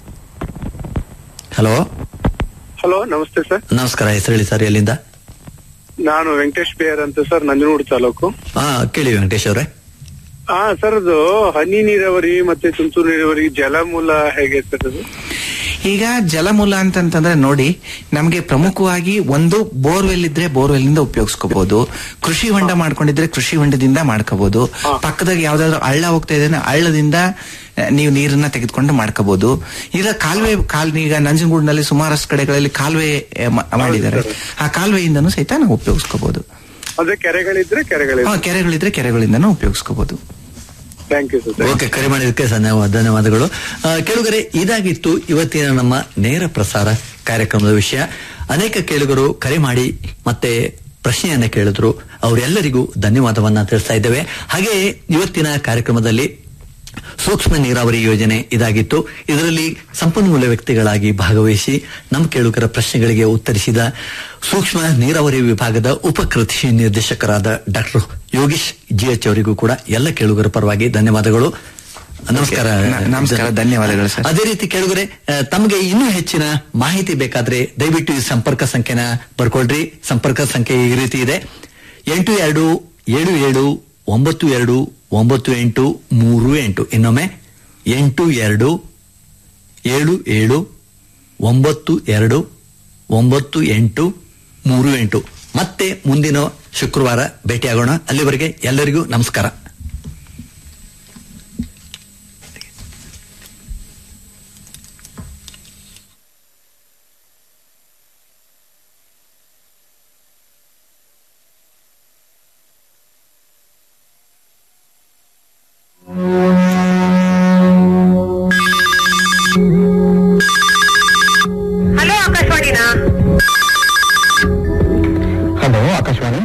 ಹಲೋ ಹಲೋ ನಮಸ್ತೆ ಸರ್ ನಮಸ್ಕಾರ ಹೆಸರು ಹೇಳಿ ಸರ್ ಎಲ್ಲಿಂದ ನಾನು ವೆಂಕಟೇಶ್ ಬೇರ್ ಅಂತ ಸರ್ ನಂಜನಗೂಡು ತಾಲೂಕು ಹಾ ಕೇಳಿ ವೆಂಕಟೇಶ್ ಅವರೇ ಹಾ ಸರ್ ಅದು ಹನಿ ನೀರಾವರಿ ಮತ್ತೆ ತುಂತುರು ನೀರಾವರಿ ಜಲಮೂಲ ಹೇಗೆ ಸರ್ ಅದು ಈಗ ಜಲಮೂಲ ಅಂತಂತಂದ್ರೆ ನೋಡಿ ನಮಗೆ ಪ್ರಮುಖವಾಗಿ ಒಂದು ಬೋರ್ವೆಲ್ ಇದ್ರೆ ಬೋರ್ವೆಲ್ ಇಂದ ಉಪಯೋಗಿಸ್ಕೋಬಹುದು ಕೃಷಿ ಹೊಂಡ ಮಾಡ್ಕೊಂಡಿದ್ರೆ ಕೃಷಿ ಹೊಂಡದಿಂದ ಮಾಡ್ಕೋಬಹುದು ಪಕ್ಕದಾಗ ಯಾವ್ದಾದ್ರು ಹಳ್ಳ ಹೋಗ್ತಾ ಇದೆ ಅಂದ್ರೆ ಹಳ್ಳದಿಂದ ಆ, ನೀವು ನೀರನ್ನ ತೆಗೆದುಕೊಂಡು ಮಾಡ್ಕೋಬಹುದು ಈಗ ಕಾಲುವೆ ಕಾಲ್ ಈಗ ನಂಜನಗೂಡಿನಲ್ಲಿ ಸುಮಾರಷ್ಟು ಕಡೆಗಳಲ್ಲಿ ಕಾಲುವೆ ಆ, ಮ- ಮಾಡಿದ್ದಾರೆ ಆ ಕಾಲುವೆಯಿಂದನೂ ಸಹಿತ ನಾವು ಉಪಯೋಗಿಸ್ಕೋಬಹುದು ಅದೇ ಕೆರೆಗಳಿದ್ರೆ ಕೆರೆಗಳಿದ್ರೆ ಆ, ಕೆರೆಗಳಿದ್ರೆ ಕೆರೆಗಳಿಂದನೂ ಉಪಯೋಗಿಸ್ಕೋಬಹುದು ಥ್ಯಾಂಕ್ ಯು ಸರ್ ಓಕೆ ಕರೆ ಮಾಡಿದ್ದಕ್ಕೆ ಧನ್ಯವಾದ ಧನ್ಯವಾದಗಳು ಆ, ಕೇಳುಗರೆ ಇದಾಗಿತ್ತು ಇವತ್ತಿನ ನಮ್ಮ ನೇರ ಪ್ರಸಾರ ಕಾರ್ಯಕ್ರಮದ ವಿಷಯ ಅನೇಕ ಕೇಳುಗರು ಕರೆ ಮಾಡಿ ಮತ್ತೆ ಪ್ರಶ್ನೆಯನ್ನ ಕೇಳಿದ್ರು ಅವರೆಲ್ಲರಿಗೂ ಧನ್ಯವಾದವನ್ನ ತಿಳಿಸ್ತಾ ಇದ್ದೇವೆ ಹಾಗೆ ಇವತ್ತಿನ ಕಾರ್ಯಕ್ರಮದಲ್ಲಿ ಸೂಕ್ಷ್ಮ ನೀರಾವರಿ ಯೋಜನೆ ಇದಾಗಿತ್ತು ಇದರಲ್ಲಿ ಸಂಪನ್ಮೂಲ ವ್ಯಕ್ತಿಗಳಾಗಿ ಭಾಗವಹಿಸಿ ನಮ್ಮ ಕೇಳುಗರ ಪ್ರಶ್ನೆಗಳಿಗೆ ಉತ್ತರಿಸಿದ ಸೂಕ್ಷ್ಮ ನೀರಾವರಿ ವಿಭಾಗದ ಉಪ ಕೃಷಿ ನಿರ್ದೇಶಕರಾದ ಡಾಕ್ಟರ್ ಯೋಗೀಶ್ ಜಿಎಚ್ ಅವರಿಗೂ ಕೂಡ ಎಲ್ಲ ಕೇಳುಗರ ಪರವಾಗಿ ಧನ್ಯವಾದಗಳು ನಮಸ್ಕಾರ ನ- ನಮಸ್ಕಾರ, ಧನ್ಯವಾದಗಳು ಸರ್. ಅದೇ ರೀತಿ ಕೇಳುಗರೆ ಆ, ತಮಗೆ ಇನ್ನೂ ಹೆಚ್ಚಿನ ಮಾಹಿತಿ ಬೇಕಾದ್ರೆ ದಯವಿಟ್ಟು ಈ ಸಂಪರ್ಕ ಸಂಖ್ಯೆನ ಬರ್ಕೊಳ್ರಿ ಸಂಪರ್ಕ ಸಂಖ್ಯೆ ಈ ರೀತಿ ಇದೆ ಎಂಟು ಎರಡು ಏಳು ಏಳು ಒಂಬತ್ತು ಎರಡು ಒಂಬತ್ತು ಎಂಟು ಮೂರು ಎಂಟು ಇನ್ನೊಮ್ಮೆ ಎಂಟು ಎರಡು ಏಳು ಏಳು ಒಂಬತ್ತು ಎರಡು ಒಂಬತ್ತು ಎಂಟು ಮೂರು ಎಂಟು ಮತ್ತೆ ಮುಂದಿನ ಶುಕ್ರವಾರ ಭೇಟಿಯಾಗೋಣ ಅಲ್ಲಿವರೆಗೆ ಎಲ್ಲರಿಗೂ ನಮಸ್ಕಾರ ಹಲೋ ಆಕಾಶವಾಣಿನಾ ಹಲೋ ಆಕಾಶವಾಣಿ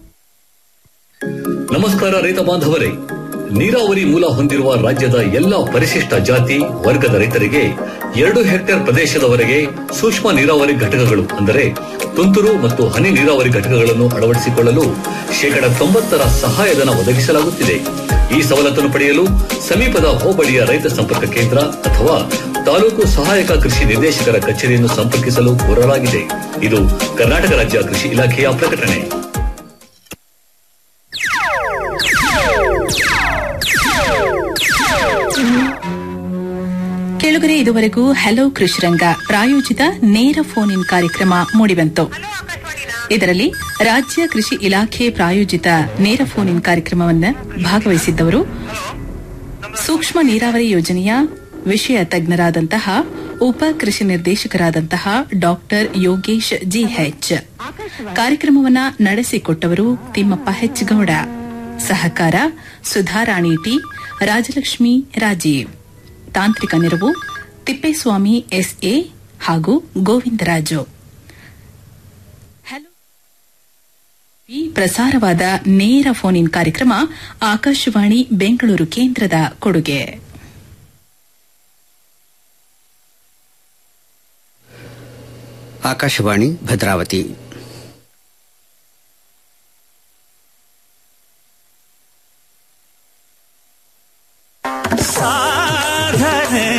ನಮಸ್ಕಾರ ರೈತ ಬಾಂಧವರೇ ನೀರಾವರಿ ಮೂಲ ಹೊಂದಿರುವ ರಾಜ್ಯದ ಎಲ್ಲಾ ಪರಿಶಿಷ್ಟ ಜಾತಿ ವರ್ಗದ ರೈತರಿಗೆ ಎರಡು ಹೆಕ್ಟೇರ್ ಪ್ರದೇಶದವರೆಗೆ ಸೂಕ್ಷ್ಮ ನೀರಾವರಿ ಘಟಕಗಳು ಅಂದರೆ ತುಂತುರು ಮತ್ತು ಹನಿ ನೀರಾವರಿ ಘಟಕಗಳನ್ನು ಅಳವಡಿಸಿಕೊಳ್ಳಲು ಶೇಕಡ ತೊಂಬತ್ತರ ಸಹಾಯಧನ ಒದಗಿಸಲಾಗುತ್ತಿದೆ ಈ ಸವಲತ್ತನ್ನು ಪಡೆಯಲು ಸಮೀಪದ ಹೋಬಳಿಯ ರೈತ ಸಂಪರ್ಕ ಕೇಂದ್ರ ಅಥವಾ ತಾಲೂಕು ಸಹಾಯಕ ಕೃಷಿ ನಿರ್ದೇಶಕರ ಕಚೇರಿಯನ್ನು ಸಂಪರ್ಕಿಸಲು ಕೋರಲಾಗಿದೆ ಇದು ಕರ್ನಾಟಕ ರಾಜ್ಯ ಕೃಷಿ ಇಲಾಖೆಯ ಪ್ರಕಟಣೆ ಕೇಳುಗರೆ ಇದುವರೆಗೂ ಹಲೋ ಕೃಷಿರಂಗ ಪ್ರಾಯೋಜಿತ ನೇರ ಫೋನ್ ಇನ್ ಕಾರ್ಯಕ್ರಮ ಮೂಡಿಬಂತು ಇದರಲ್ಲಿ ರಾಜ್ಯ ಕೃಷಿ ಇಲಾಖೆ ಪ್ರಾಯೋಜಿತ ನೇರ ಫೋನ್ ಇನ್ ಕಾರ್ಯಕ್ರಮವನ್ನು ಭಾಗವಹಿಸಿದ್ದವರು ಸೂಕ್ಷ್ಮ ನೀರಾವರಿ ಯೋಜನೆಯ ವಿಷಯ ತಜ್ಞರಾದಂತಹ ಉಪ ಕೃಷಿ ನಿರ್ದೇಶಕರಾದಂತಹ ಡಾಕ್ಟರ್ ಯೋಗೇಶ್ ಜಿಎಚ್ ಕಾರ್ಯಕ್ರಮವನ್ನ ನಡೆಸಿಕೊಟ್ಟವರು ತಿಮ್ಮಪ್ಪ ಹೆಚ್ ಗೌಡ ಸಹಕಾರ ಸುಧಾರಾಣಿ ಟಿ ರಾಜಲಕ್ಷ್ಮಿ ರಾಜೀವ್ ತಾಂತ್ರಿಕ ನೆರವು ತಿಪ್ಪೇಸ್ವಾಮಿ ಎಸ್ಎ ಹಾಗೂ ಗೋವಿಂದರಾಜು ಹಲೋ ಈ ಪ್ರಸಾರವಾದ ನೇರ ಫೋನ್ ಇನ್ ಕಾರ್ಯಕ್ರಮ ಆಕಾಶವಾಣಿ ಬೆಂಗಳೂರು ಕೇಂದ್ರದ ಕೊಡುಗೆ ಆಕಾಶವಾಣಿ ಭದ್ರಾವತಿ ಸಾಧನೆ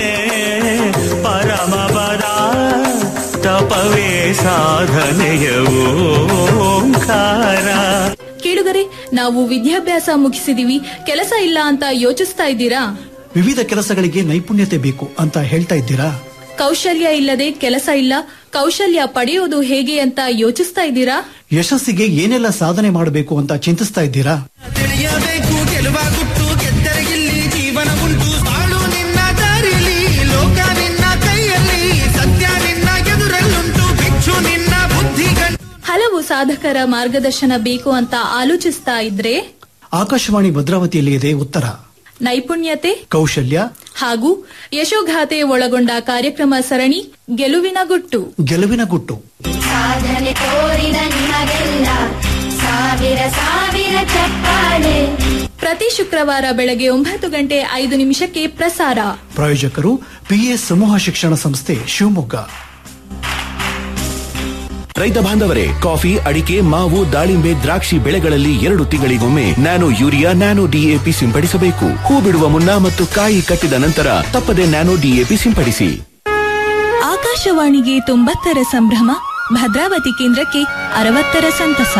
ಪರಮಪದ ತಪವೇ ಸಾಧನೆಯ ಓಂಕಾರ ಕೇಳುಗರೆ ನಾವು ವಿದ್ಯಾಭ್ಯಾಸ ಮುಗಿಸಿದೀವಿ ಕೆಲಸ ಇಲ್ಲ ಅಂತ ಯೋಚಿಸ್ತಾ ಇದ್ದೀರಾ ವಿವಿಧ ಕೆಲಸಗಳಿಗೆ ನೈಪುಣ್ಯತೆ ಬೇಕು ಅಂತ ಹೇಳ್ತಾ ಇದ್ದೀರಾ ಕೌಶಲ್ಯ ಇಲ್ಲದೆ ಕೆಲಸ ಇಲ್ಲ ಕೌಶಲ್ಯ ಪಡೆಯೋದು ಹೇಗೆ ಅಂತ ಯೋಚಿಸ್ತಾ ಇದ್ದೀರಾ ಯಶಸ್ಸಿಗೆ ಏನೆಲ್ಲ ಸಾಧನೆ ಮಾಡಬೇಕು ಅಂತ ಚಿಂತಿಸ್ತಾ ಇದ್ದೀರಾ ತಿಳಿಯಬೇಕು ಗೆಲುವಾಗುಟ್ಟು ಗೆದ್ದರೆ ಇಲ್ಲಿ ಜೀವನ ಉಂಟು ಬಾಳು ನಿನ್ನ ದಾರಿಲಿ ಲೋಕ ನಿನ್ನ ಕೈಯಲ್ಲಿ ಸತ್ಯ ನಿನ್ನ ಎದುರಲ್ಲುಂಟು ಭಿಕ್ಷು ನಿನ್ನ ಬುದ್ಧಿ ಹಲವು ಸಾಧಕರ ಮಾರ್ಗದರ್ಶನ ಬೇಕು ಅಂತ ಆಲೋಚಿಸ್ತಾ ಇದ್ರೆ ಆಕಾಶವಾಣಿ ಭದ್ರಾವತಿಯಲ್ಲಿ ಇದೆ ಉತ್ತರ ನೈಪುಣ್ಯತೆ ಕೌಶಲ್ಯ ಹಾಗೂ ಯಶೋಗಾಥೆ ಒಳಗೊಂಡ ಕಾರ್ಯಕ್ರಮ ಸರಣಿ ಗೆಲುವಿನ ಗುಟ್ಟು ಗೆಲುವಿನ ಗುಟ್ಟು ಸಾಧನೆ ತೋರಿದ ನಿಮಗೆಲ್ಲ ಸಾವಿರ ಸಾವಿರ ಚಪ್ಪಾಳೆ ಪ್ರತಿ ಶುಕ್ರವಾರ ಬೆಳಗ್ಗೆ ಒಂಬತ್ತು ಗಂಟೆ ಐದು ನಿಮಿಷಕ್ಕೆ ಪ್ರಸಾರ ಪ್ರಾಯೋಜಕರು ಪಿಎಸ್ ಸಮೂಹ ಶಿಕ್ಷಣ ಸಂಸ್ಥೆ ಶಿವಮೊಗ್ಗ ರೈತ ಬಾಂಧವರೇ ಕಾಫಿ ಅಡಿಕೆ ಮಾವು ದಾಳಿಂಬೆ ದ್ರಾಕ್ಷಿ ಬೆಳೆಗಳಲ್ಲಿ ಎರಡು ತಿಂಗಳಿಗೊಮ್ಮೆ ನ್ಯಾನೋ ಯೂರಿಯಾ ನ್ಯಾನೋ ಡಿಎಪಿ ಸಿಂಪಡಿಸಬೇಕು ಹೂ ಬಿಡುವ ಮುನ್ನ ಮತ್ತು ಕಾಯಿ ಕಟ್ಟಿದ ನಂತರ ತಪ್ಪದೆ ನ್ಯಾನೋ ಡಿಎಪಿ ಸಿಂಪಡಿಸಿ ಆಕಾಶವಾಣಿಗೆ ತೊಂಬತ್ತರ ಸಂಭ್ರಮ ಭದ್ರಾವತಿ ಕೇಂದ್ರಕ್ಕೆ ಅರವತ್ತರ ಸಂತಸ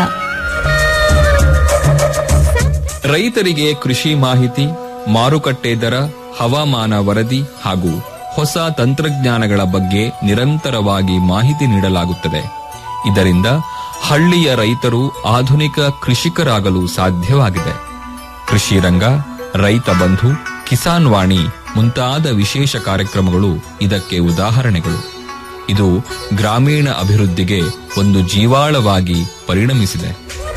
ರೈತರಿಗೆ ಕೃಷಿ ಮಾಹಿತಿ ಮಾರುಕಟ್ಟೆ ದರ ಹವಾಮಾನ ವರದಿ ಹಾಗೂ ಹೊಸ ತಂತ್ರಜ್ಞಾನಗಳ ಬಗ್ಗೆ ನಿರಂತರವಾಗಿ ಮಾಹಿತಿ ನೀಡಲಾಗುತ್ತದೆ ಇದರಿಂದ ಹಳ್ಳಿಯ ರೈತರು ಆಧುನಿಕ ಕೃಷಿಕರಾಗಲು ಸಾಧ್ಯವಾಗಿದೆ ಕೃಷಿ ರಂಗ ರೈತ ಬಂಧು ಕಿಸಾನ್ ವಾಣಿ ಮುಂತಾದ ವಿಶೇಷ ಕಾರ್ಯಕ್ರಮಗಳು ಇದಕ್ಕೆ ಉದಾಹರಣೆಗಳು ಇದು ಗ್ರಾಮೀಣ ಅಭಿವೃದ್ಧಿಗೆ ಒಂದು ಜೀವಾಳವಾಗಿ ಪರಿಣಮಿಸಿದೆ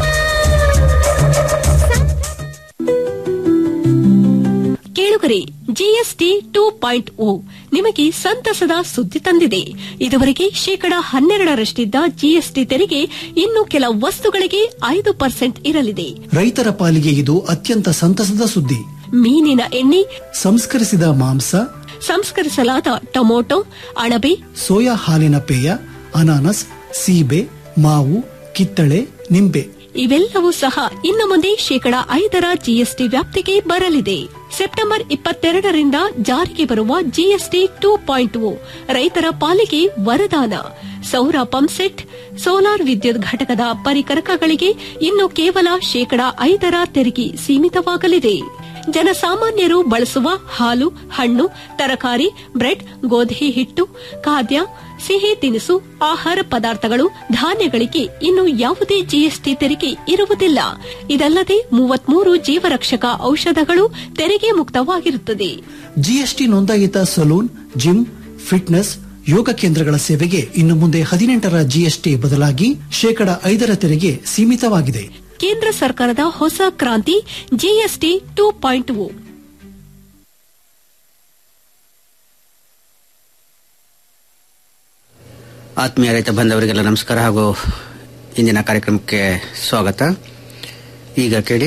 ಕೇಳುಗರೆ ಜಿಎಸ್ಟಿ ಟೂ ಪಾಯಿಂಟ್ ಓ ನಿಮಗೆ ಸಂತಸದ ಸುದ್ದಿ ತಂದಿದೆ ಇದುವರೆಗೆ ಶೇಕಡ ಹನ್ನೆರಡರಷ್ಟಿದ್ದ ಜಿಎಸ್ಟಿ ತೆರಿಗೆ ಇನ್ನು ಕೆಲ ವಸ್ತುಗಳಿಗೆ ಐದು ಪರ್ಸೆಂಟ್ ಇರಲಿದೆ ರೈತರ ಪಾಲಿಗೆ ಇದು ಅತ್ಯಂತ ಸಂತಸದ ಸುದ್ದಿ ಮೀನಿನ ಎಣ್ಣೆ ಸಂಸ್ಕರಿಸಿದ ಮಾಂಸ ಸಂಸ್ಕರಿಸಲಾದ ಟೊಮೊಟೊ ಅಣಬೆ ಸೋಯಾ ಹಾಲಿನ ಪೇಯ ಅನಾನಸ್ ಸೀಬೆ ಮಾವು ಕಿತ್ತಳೆ ನಿಂಬೆ ಇವೆಲ್ಲವೂ ಸಹ ಇನ್ನು ಮುಂದೆ ಶೇಕಡ ಐದರ ಜಿಎಸ್ಟಿ ವ್ಯಾಪ್ತಿಗೆ ಬರಲಿದೆ ಸೆಪ್ಟೆಂಬರ್ ಇಪ್ಪತ್ತೆರಡರಿಂದ ಜಾರಿಗೆ ಬರುವ ಜಿಎಸ್ಟಿ ಟೂ ಪಾಯಿಂಟ್ ಓ ರೈತರ ಪಾಲಿಗೆ ವರದಾನ ಸೌರ ಪಂಪ್ಸೆಟ್ ಸೋಲಾರ್ ವಿದ್ಯುತ್ ಘಟಕದ ಪರಿಕರಕಗಳಿಗೆ ಇನ್ನು ಕೇವಲ ಶೇಕಡ ಐದರ ತೆರಿಗೆ ಸೀಮಿತವಾಗಲಿದೆ ಜನಸಾಮಾನ್ಯರು ಬಳಸುವ ಹಾಲು ಹಣ್ಣು ತರಕಾರಿ ಬ್ರೆಡ್ ಗೋಧಿ ಹಿಟ್ಟು ಖಾದ್ಯ ಸಿಹಿ ತಿನಿಸು ಆಹಾರ ಪದಾರ್ಥಗಳು ಧಾನ್ಯಗಳಿಗೆ ಇನ್ನು ಯಾವುದೇ ಜಿಎಸ್ಟಿ ತೆರಿಗೆ ಇರುವುದಿಲ್ಲ ಇದಲ್ಲದೆ ಮೂವತ್ಮೂರು ಜೀವರಕ್ಷಕ ಔಷಧಗಳು ತೆರಿಗೆ ಮುಕ್ತವಾಗಿರುತ್ತದೆ ಜಿಎಸ್ಟಿ ನೋಂದಾಯಿತ ಸಲೂನ್ ಜಿಮ್ ಫಿಟ್ನೆಸ್ ಯೋಗ ಕೇಂದ್ರಗಳ ಸೇವೆಗೆ ಇನ್ನು ಮುಂದೆ ಹದಿನೆಂಟರ ಜಿಎಸ್ಟಿ ಬದಲಾಗಿ ಶೇಕಡ ಐದರ ತೆರಿಗೆ ಸೀಮಿತವಾಗಿದೆ ಕೇಂದ್ರ ಸರ್ಕಾರದ ಹೊಸ ಕ್ರಾಂತಿ ಜಿಎಸ್ಟಿ ಟೂ ಪಾಯಿಂಟ್ ಓ ಆತ್ಮೀಯ ರೈತ ಬಂಧವರಿಗೆಲ್ಲ ನಮಸ್ಕಾರ ಹಾಗೂ ಇಂದಿನ ಕಾರ್ಯಕ್ರಮಕ್ಕೆ ಸ್ವಾಗತ ಈಗ ಕೇಳಿ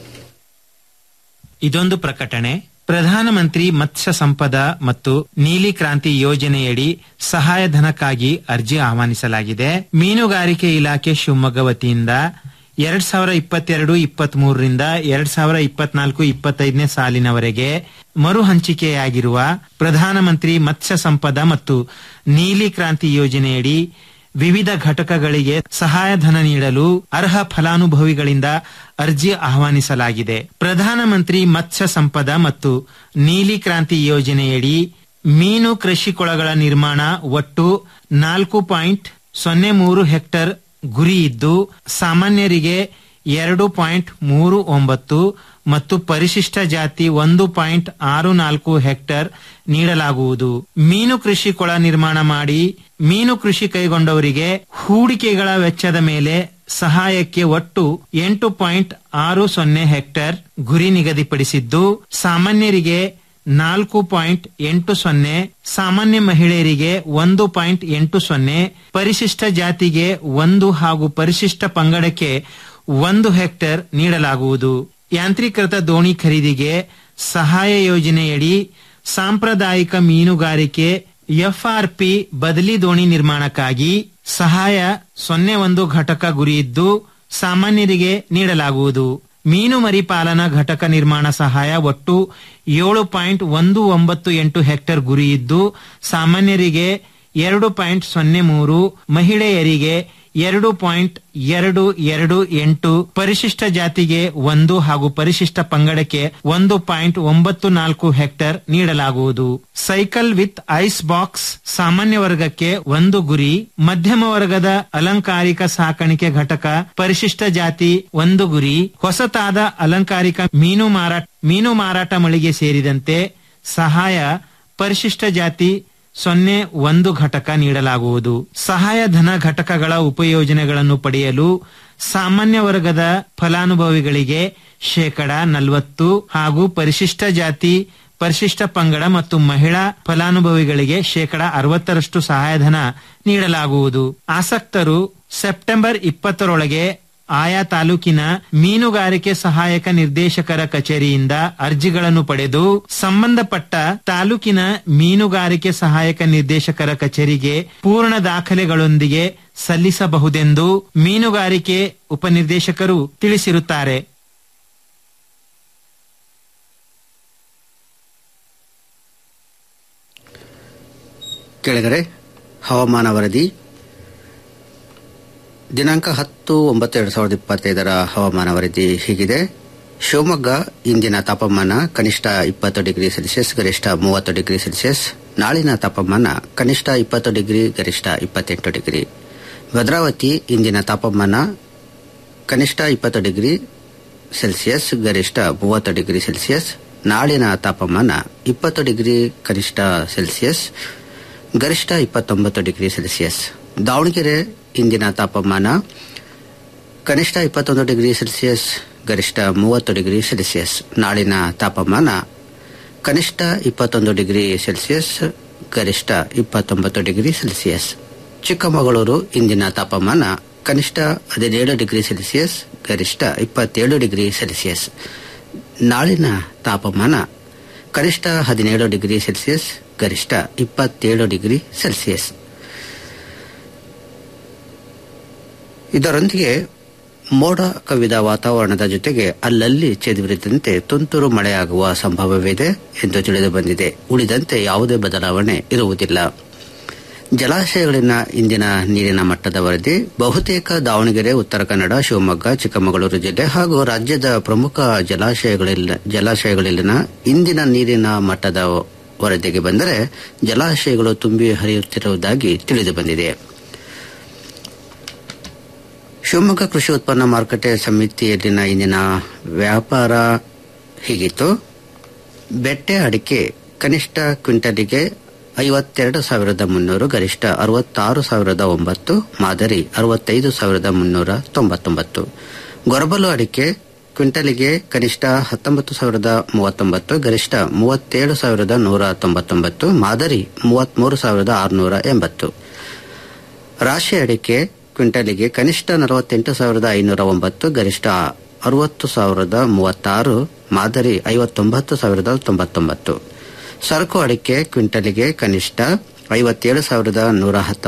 ಇದೊಂದು ಪ್ರಕಟಣೆ ಪ್ರಧಾನಮಂತ್ರಿ ಮತ್ಸ್ಯ ಸಂಪದ ಮತ್ತು ನೀಲಿ ಕ್ರಾಂತಿ ಯೋಜನೆಯಡಿ ಸಹಾಯಧನಕ್ಕಾಗಿ ಅರ್ಜಿ ಆಹ್ವಾನಿಸಲಾಗಿದೆ ಮೀನುಗಾರಿಕೆ ಇಲಾಖೆ ಶಿವಮೊಗ್ಗ ವತಿಯಿಂದ ಎರಡ್ ಸಾವಿರ ಇಪ್ಪತ್ತೆರಡು ಇಪ್ಪತ್ತ್ ಮೂರರಿಂದ ಎರಡ್ ಸಾವಿರ ಇಪ್ಪತ್ನಾಲ್ಕು ಇಪ್ಪತ್ತೈದನೇ ಸಾಲಿನವರೆಗೆ ಮರು ಹಂಚಿಕೆಯಾಗಿರುವ ಪ್ರಧಾನಮಂತ್ರಿ ಮತ್ಸ್ಯ ಸಂಪದ ಮತ್ತು ನೀಲಿ ಕ್ರಾಂತಿ ಯೋಜನೆಯಡಿ ವಿವಿಧ ಘಟಕಗಳಿಗೆ ಸಹಾಯಧನ ನೀಡಲು ಅರ್ಹ ಫಲಾನುಭವಿಗಳಿಂದ ಅರ್ಜಿ ಆಹ್ವಾನಿಸಲಾಗಿದೆ ಪ್ರಧಾನಮಂತ್ರಿ ಮತ್ಸ್ಯ ಸಂಪದ ಮತ್ತು ನೀಲಿ ಕ್ರಾಂತಿ ಯೋಜನೆಯಡಿ ಮೀನು ಕೃಷಿ ಕೊಳಗಳ ನಿರ್ಮಾಣ ಒಟ್ಟು ನಾಲ್ಕು ಪಾಯಿಂಟ್ ಸೊನ್ನೆ ಮೂರು ಹೆಕ್ಟರ್ ಗುರಿ ಇದ್ದು ಸಾಮಾನ್ಯರಿಗೆ ಎರಡು ಪಾಯಿಂಟ್ ಮೂರು ಒಂಬತ್ತು ಮತ್ತು ಪರಿಶಿಷ್ಟ ಜಾತಿ ಒಂದು ಪಾಯಿಂಟ್ ಆರು ನಾಲ್ಕು ಹೆಕ್ಟರ್ ನೀಡಲಾಗುವುದು ಮೀನು ಕೃಷಿ ಕೊಳ ನಿರ್ಮಾಣ ಮಾಡಿ ಮೀನು ಕೃಷಿ ಕೈಗೊಂಡವರಿಗೆ ಹೂಡಿಕೆಗಳ ವೆಚ್ಚದ ಮೇಲೆ ಸಹಾಯಕ್ಕೆ ಒಟ್ಟು ಎಂಟು ಪಾಯಿಂಟ್ ಆರು ಸೊನ್ನೆ ಹೆಕ್ಟರ್ ಗುರಿ ನಿಗದಿಪಡಿಸಿದ್ದು ಸಾಮಾನ್ಯರಿಗೆ ನಾಲ್ಕು ಪಾಯಿಂಟ್ ಎಂಟು ಸೊನ್ನೆ ಸಾಮಾನ್ಯ ಮಹಿಳೆಯರಿಗೆ ಒಂದು ಪಾಯಿಂಟ್ ಎಂಟು ಸೊನ್ನೆ ಪರಿಶಿಷ್ಟ ಜಾತಿಗೆ ಒಂದು ಹಾಗೂ ಪರಿಶಿಷ್ಟ ಪಂಗಡಕ್ಕೆ ಒಂದು ಹೆಕ್ಟೇರ್ ನೀಡಲಾಗುವುದು ಯಾಂತ್ರೀಕೃತ ದೋಣಿ ಖರೀದಿಗೆ ಸಹಾಯ ಯೋಜನೆಯಡಿ ಸಾಂಪ್ರದಾಯಿಕ ಮೀನುಗಾರಿಕೆ ಎಫ್ಆರ್ಪಿ ಬದಲಿ ದೋಣಿ ನಿರ್ಮಾಣಕ್ಕಾಗಿ ಸಹಾಯ ಸೊನ್ನೆ ಒಂದು ಘಟಕ ಗುರಿಯಿದ್ದು ಸಾಮಾನ್ಯರಿಗೆ ನೀಡಲಾಗುವುದು ಮೀನು ಮರಿಪಾಲನಾ ಘಟಕ ನಿರ್ಮಾಣ ಸಹಾಯ ಒಟ್ಟು ಏಳು ಪಾಯಿಂಟ್ ಒಂದು ಒಂಬತ್ತು ಎಂಟು ಹೆಕ್ಟೇರ್ ಗುರಿಯಿದ್ದು ಸಾಮಾನ್ಯರಿಗೆ ಎರಡು ಪಾಯಿಂಟ್ ಸೊನ್ನೆ ಮೂರು ಮಹಿಳೆಯರಿಗೆ ಎರಡು ಪಾಯಿಂಟ್ ಎರಡು ಎರಡು ಎಂಟು ಪರಿಶಿಷ್ಟ ಜಾತಿಗೆ ಒಂದು ಹಾಗೂ ಪರಿಶಿಷ್ಟ ಪಂಗಡಕ್ಕೆ ಒಂದು ಪಾಯಿಂಟ್ ಒಂಬತ್ತು ನಾಲ್ಕು ಹೆಕ್ಟೇರ್ ನೀಡಲಾಗುವುದು ಸೈಕಲ್ ವಿತ್ ಐಸ್ ಬಾಕ್ಸ್ ಸಾಮಾನ್ಯ ವರ್ಗಕ್ಕೆ ಒಂದು ಗುರಿ ಮಧ್ಯಮ ವರ್ಗದ ಅಲಂಕಾರಿಕ ಸಾಕಾಣಿಕೆ ಘಟಕ ಪರಿಶಿಷ್ಟ ಜಾತಿ ಒಂದು ಗುರಿ ಹೊಸತಾದ ಅಲಂಕಾರಿಕ ಮೀನು ಮಾರಾಟ ಮೀನು ಮಾರಾಟ ಮಳಿಗೆ ಸೇರಿದಂತೆ ಸಹಾಯ ಪರಿಶಿಷ್ಟ ಜಾತಿ ಸೊನ್ನೆ ಒಂದು ಘಟಕ ನೀಡಲಾಗುವುದು ಸಹಾಯಧನ ಘಟಕಗಳ ಉಪಯೋಜನೆಗಳನ್ನು ಪಡೆಯಲು ಸಾಮಾನ್ಯ ವರ್ಗದ ಫಲಾನುಭವಿಗಳಿಗೆ ಶೇಕಡ ನಲವತ್ತು ಹಾಗೂ ಪರಿಶಿಷ್ಟ ಜಾತಿ ಪರಿಶಿಷ್ಟ ಪಂಗಡ ಮತ್ತು ಮಹಿಳಾ ಫಲಾನುಭವಿಗಳಿಗೆ ಶೇಕಡ ಅರವತ್ತರಷ್ಟು ಸಹಾಯಧನ ನೀಡಲಾಗುವುದು ಆಸಕ್ತರು ಸೆಪ್ಟೆಂಬರ್ ಇಪ್ಪತ್ತರೊಳಗೆ ಆಯಾ ತಾಲೂಕಿನ ಮೀನುಗಾರಿಕೆ ಸಹಾಯಕ ನಿರ್ದೇಶಕರ ಕಚೇರಿಯಿಂದ ಅರ್ಜಿಗಳನ್ನು ಪಡೆದು ಸಂಬಂಧಪಟ್ಟ ತಾಲೂಕಿನ ಮೀನುಗಾರಿಕೆ ಸಹಾಯಕ ನಿರ್ದೇಶಕರ ಕಚೇರಿಗೆ ಪೂರ್ಣ ದಾಖಲೆಗಳೊಂದಿಗೆ ಸಲ್ಲಿಸಬಹುದೆಂದು ಮೀನುಗಾರಿಕೆ ಉಪನಿರ್ದೇಶಕರು ತಿಳಿಸಿರುತ್ತಾರೆ ಕೆಳಗಡೆ ಹವಾಮಾನ ವರದಿ ದಿನಾಂಕ ಹತ್ತು ಒಂಬತ್ತು ಎರಡ್ ಸಾವಿರದ ಇಪ್ಪತ್ತೈದರ ಹವಾಮಾನ ವರದಿ ಹೀಗಿದೆ ಶಿವಮೊಗ್ಗ ಇಂದಿನ ತಾಪಮಾನ ಕನಿಷ್ಠ ಇಪ್ಪತ್ತು ಡಿಗ್ರಿ ಸೆಲ್ಸಿಯಸ್ ಗರಿಷ್ಠ ಮೂವತ್ತು ಡಿಗ್ರಿ ಸೆಲ್ಸಿಯಸ್ ನಾಳಿನ ತಾಪಮಾನ ಕನಿಷ್ಠ ಇಪ್ಪತ್ತು ಡಿಗ್ರಿ ಗರಿಷ್ಠ ಇಪ್ಪತ್ತೆಂಟು ಡಿಗ್ರಿ ಭದ್ರಾವತಿ ಇಂದಿನ ತಾಪಮಾನ ಕನಿಷ್ಠ ಇಪ್ಪತ್ತು ಡಿಗ್ರಿ ಸೆಲ್ಸಿಯಸ್ ಗರಿಷ್ಠ ಮೂವತ್ತು ಡಿಗ್ರಿ ಸೆಲ್ಸಿಯಸ್ ನಾಳಿನ ತಾಪಮಾನ ಇಪ್ಪತ್ತು ಡಿಗ್ರಿ ಕನಿಷ್ಠ ಸೆಲ್ಸಿಯಸ್ ಗರಿಷ್ಠ ಇಪ್ಪತ್ತೊಂಬತ್ತು ಡಿಗ್ರಿ ಸೆಲ್ಸಿಯಸ್ ದಾವಣಗೆರೆ ಇಂದಿನ ತಾಪಮಾನ ಕನಿಷ್ಠ ಇಪ್ಪತ್ತೊಂದು ಡಿಗ್ರಿ ಸೆಲ್ಸಿಯಸ್ ಗರಿಷ್ಠ ಮೂವತ್ತು ಡಿಗ್ರಿ ಸೆಲ್ಸಿಯಸ್ ನಾಳಿನ ತಾಪಮಾನ ಕನಿಷ್ಠ ಇಪ್ಪತ್ತೊಂದು ಡಿಗ್ರಿ ಸೆಲ್ಸಿಯಸ್ ಗರಿಷ್ಠ ಇಪ್ಪತ್ತೊಂಬತ್ತು ಡಿಗ್ರಿ ಸೆಲ್ಸಿಯಸ್ ಚಿಕ್ಕಮಗಳೂರು ಇಂದಿನ ತಾಪಮಾನ ಕನಿಷ್ಠ ಹದಿನೇಳು ಡಿಗ್ರಿ ಸೆಲ್ಸಿಯಸ್ ಗರಿಷ್ಠ ಇಪ್ಪತ್ತೇಳು ಡಿಗ್ರಿ ಸೆಲ್ಸಿಯಸ್ ನಾಳಿನ ತಾಪಮಾನ ಕನಿಷ್ಠ ಹದಿನೇಳು ಡಿಗ್ರಿ ಸೆಲ್ಸಿಯಸ್ ಗರಿಷ್ಠ ಇಪ್ಪತ್ತೇಳು ಡಿಗ್ರಿ ಸೆಲ್ಸಿಯಸ್ ಇದರೊಂದಿಗೆ ಮೋಡ ಕವಿದ ವಾತಾವರಣದ ಜೊತೆಗೆ ಅಲ್ಲಲ್ಲಿ ಚೆದುರಿದಂತೆ ತುಂತುರು ಮಳೆಯಾಗುವ ಸಂಭವವಿದೆ ಎಂದು ತಿಳಿದು ಬಂದಿದೆ ಉಳಿದಂತೆ ಯಾವುದೇ ಬದಲಾವಣೆ ಇರುವುದಿಲ್ಲ ಜಲಾಶಯಗಳಲ್ಲಿನ ಇಂದಿನ ನೀರಿನ ಮಟ್ಟದ ವರದಿ ಬಹುತೇಕ ದಾವಣಗೆರೆ ಉತ್ತರ ಕನ್ನಡ ಶಿವಮೊಗ್ಗ ಚಿಕ್ಕಮಗಳೂರು ಜಿಲ್ಲೆ ಹಾಗೂ ರಾಜ್ಯದ ಪ್ರಮುಖ ಜಲಾಶಯಗಳಿಲ್ಲ ಜಲಾಶಯಗಳಲ್ಲಿನ ಇಂದಿನ ನೀರಿನ ಮಟ್ಟದ ವರದಿಗೆ ಬಂದರೆ ಜಲಾಶಯಗಳು ತುಂಬಿ ಹರಿಯುತ್ತಿರುವುದಾಗಿ ತಿಳಿದು ಬಂದಿದೆ ಶಿವಮೊಗ್ಗ ಕೃಷಿ ಉತ್ಪನ್ನ ಮಾರುಕಟ್ಟೆ ಸಮಿತಿಯಲ್ಲಿನ ಇಂದಿನ ವ್ಯಾಪಾರ ಹೀಗಿತ್ತು ಬೆಟ್ಟೆ ಅಡಿಕೆ ಕನಿಷ್ಠ ಕ್ವಿಂಟಲಿಗೆ ಐವತ್ತೆರಡು ಸಾವಿರದ ಮುನ್ನೂರು ಗರಿಷ್ಠ ಅರವತ್ತಾರು ಸಾವಿರದ ಒಂಬತ್ತು ಮಾದರಿ ಅರವತ್ತೈದು ಸಾವಿರದ ಮುನ್ನೂರ ತೊಂಬತ್ತೊಂಬತ್ತು ಗೊರಬಲು ಅಡಿಕೆ ಕ್ವಿಂಟಲಿಗೆ ಕನಿಷ್ಠ ಹತ್ತೊಂಬತ್ತು ಸಾವಿರದ ಮೂವತ್ತೊಂಬತ್ತು ಗರಿಷ್ಠ ಮೂವತ್ತೇಳು ಸಾವಿರದ ನೂರ ತೊಂಬತ್ತೊಂಬತ್ತು ಮಾದರಿ ಮೂವತ್ಮೂರು ಸಾವಿರದ ಆರುನೂರ ಎಂಬತ್ತು ರಾಶಿ ಅಡಿಕೆ ಕ್ವಿಂಟಲಿಗೆ ಕನಿಷ್ಠ ನಲವತ್ತೆಂಟು ಸಾವಿರದ ಐನೂರ ಒಂಬತ್ತು ಗರಿಷ್ಠ ಅರವತ್ತು ಸಾವಿರದ ಮೂವತ್ತಾರು ಮಾದರಿ ಐವತ್ತೊಂಬತ್ತು ಸಾವಿರದ ತೊಂಬತ್ತೊಂಬತ್ತು ಸರಕು ಅಡಿಕೆ ಕ್ವಿಂಟಲಿಗೆ ಕನಿಷ್ಠ ಐವತ್ತೇಳು ಸಾವಿರದ ನೂರ ಹತ್ತೊಂಬತ್ತು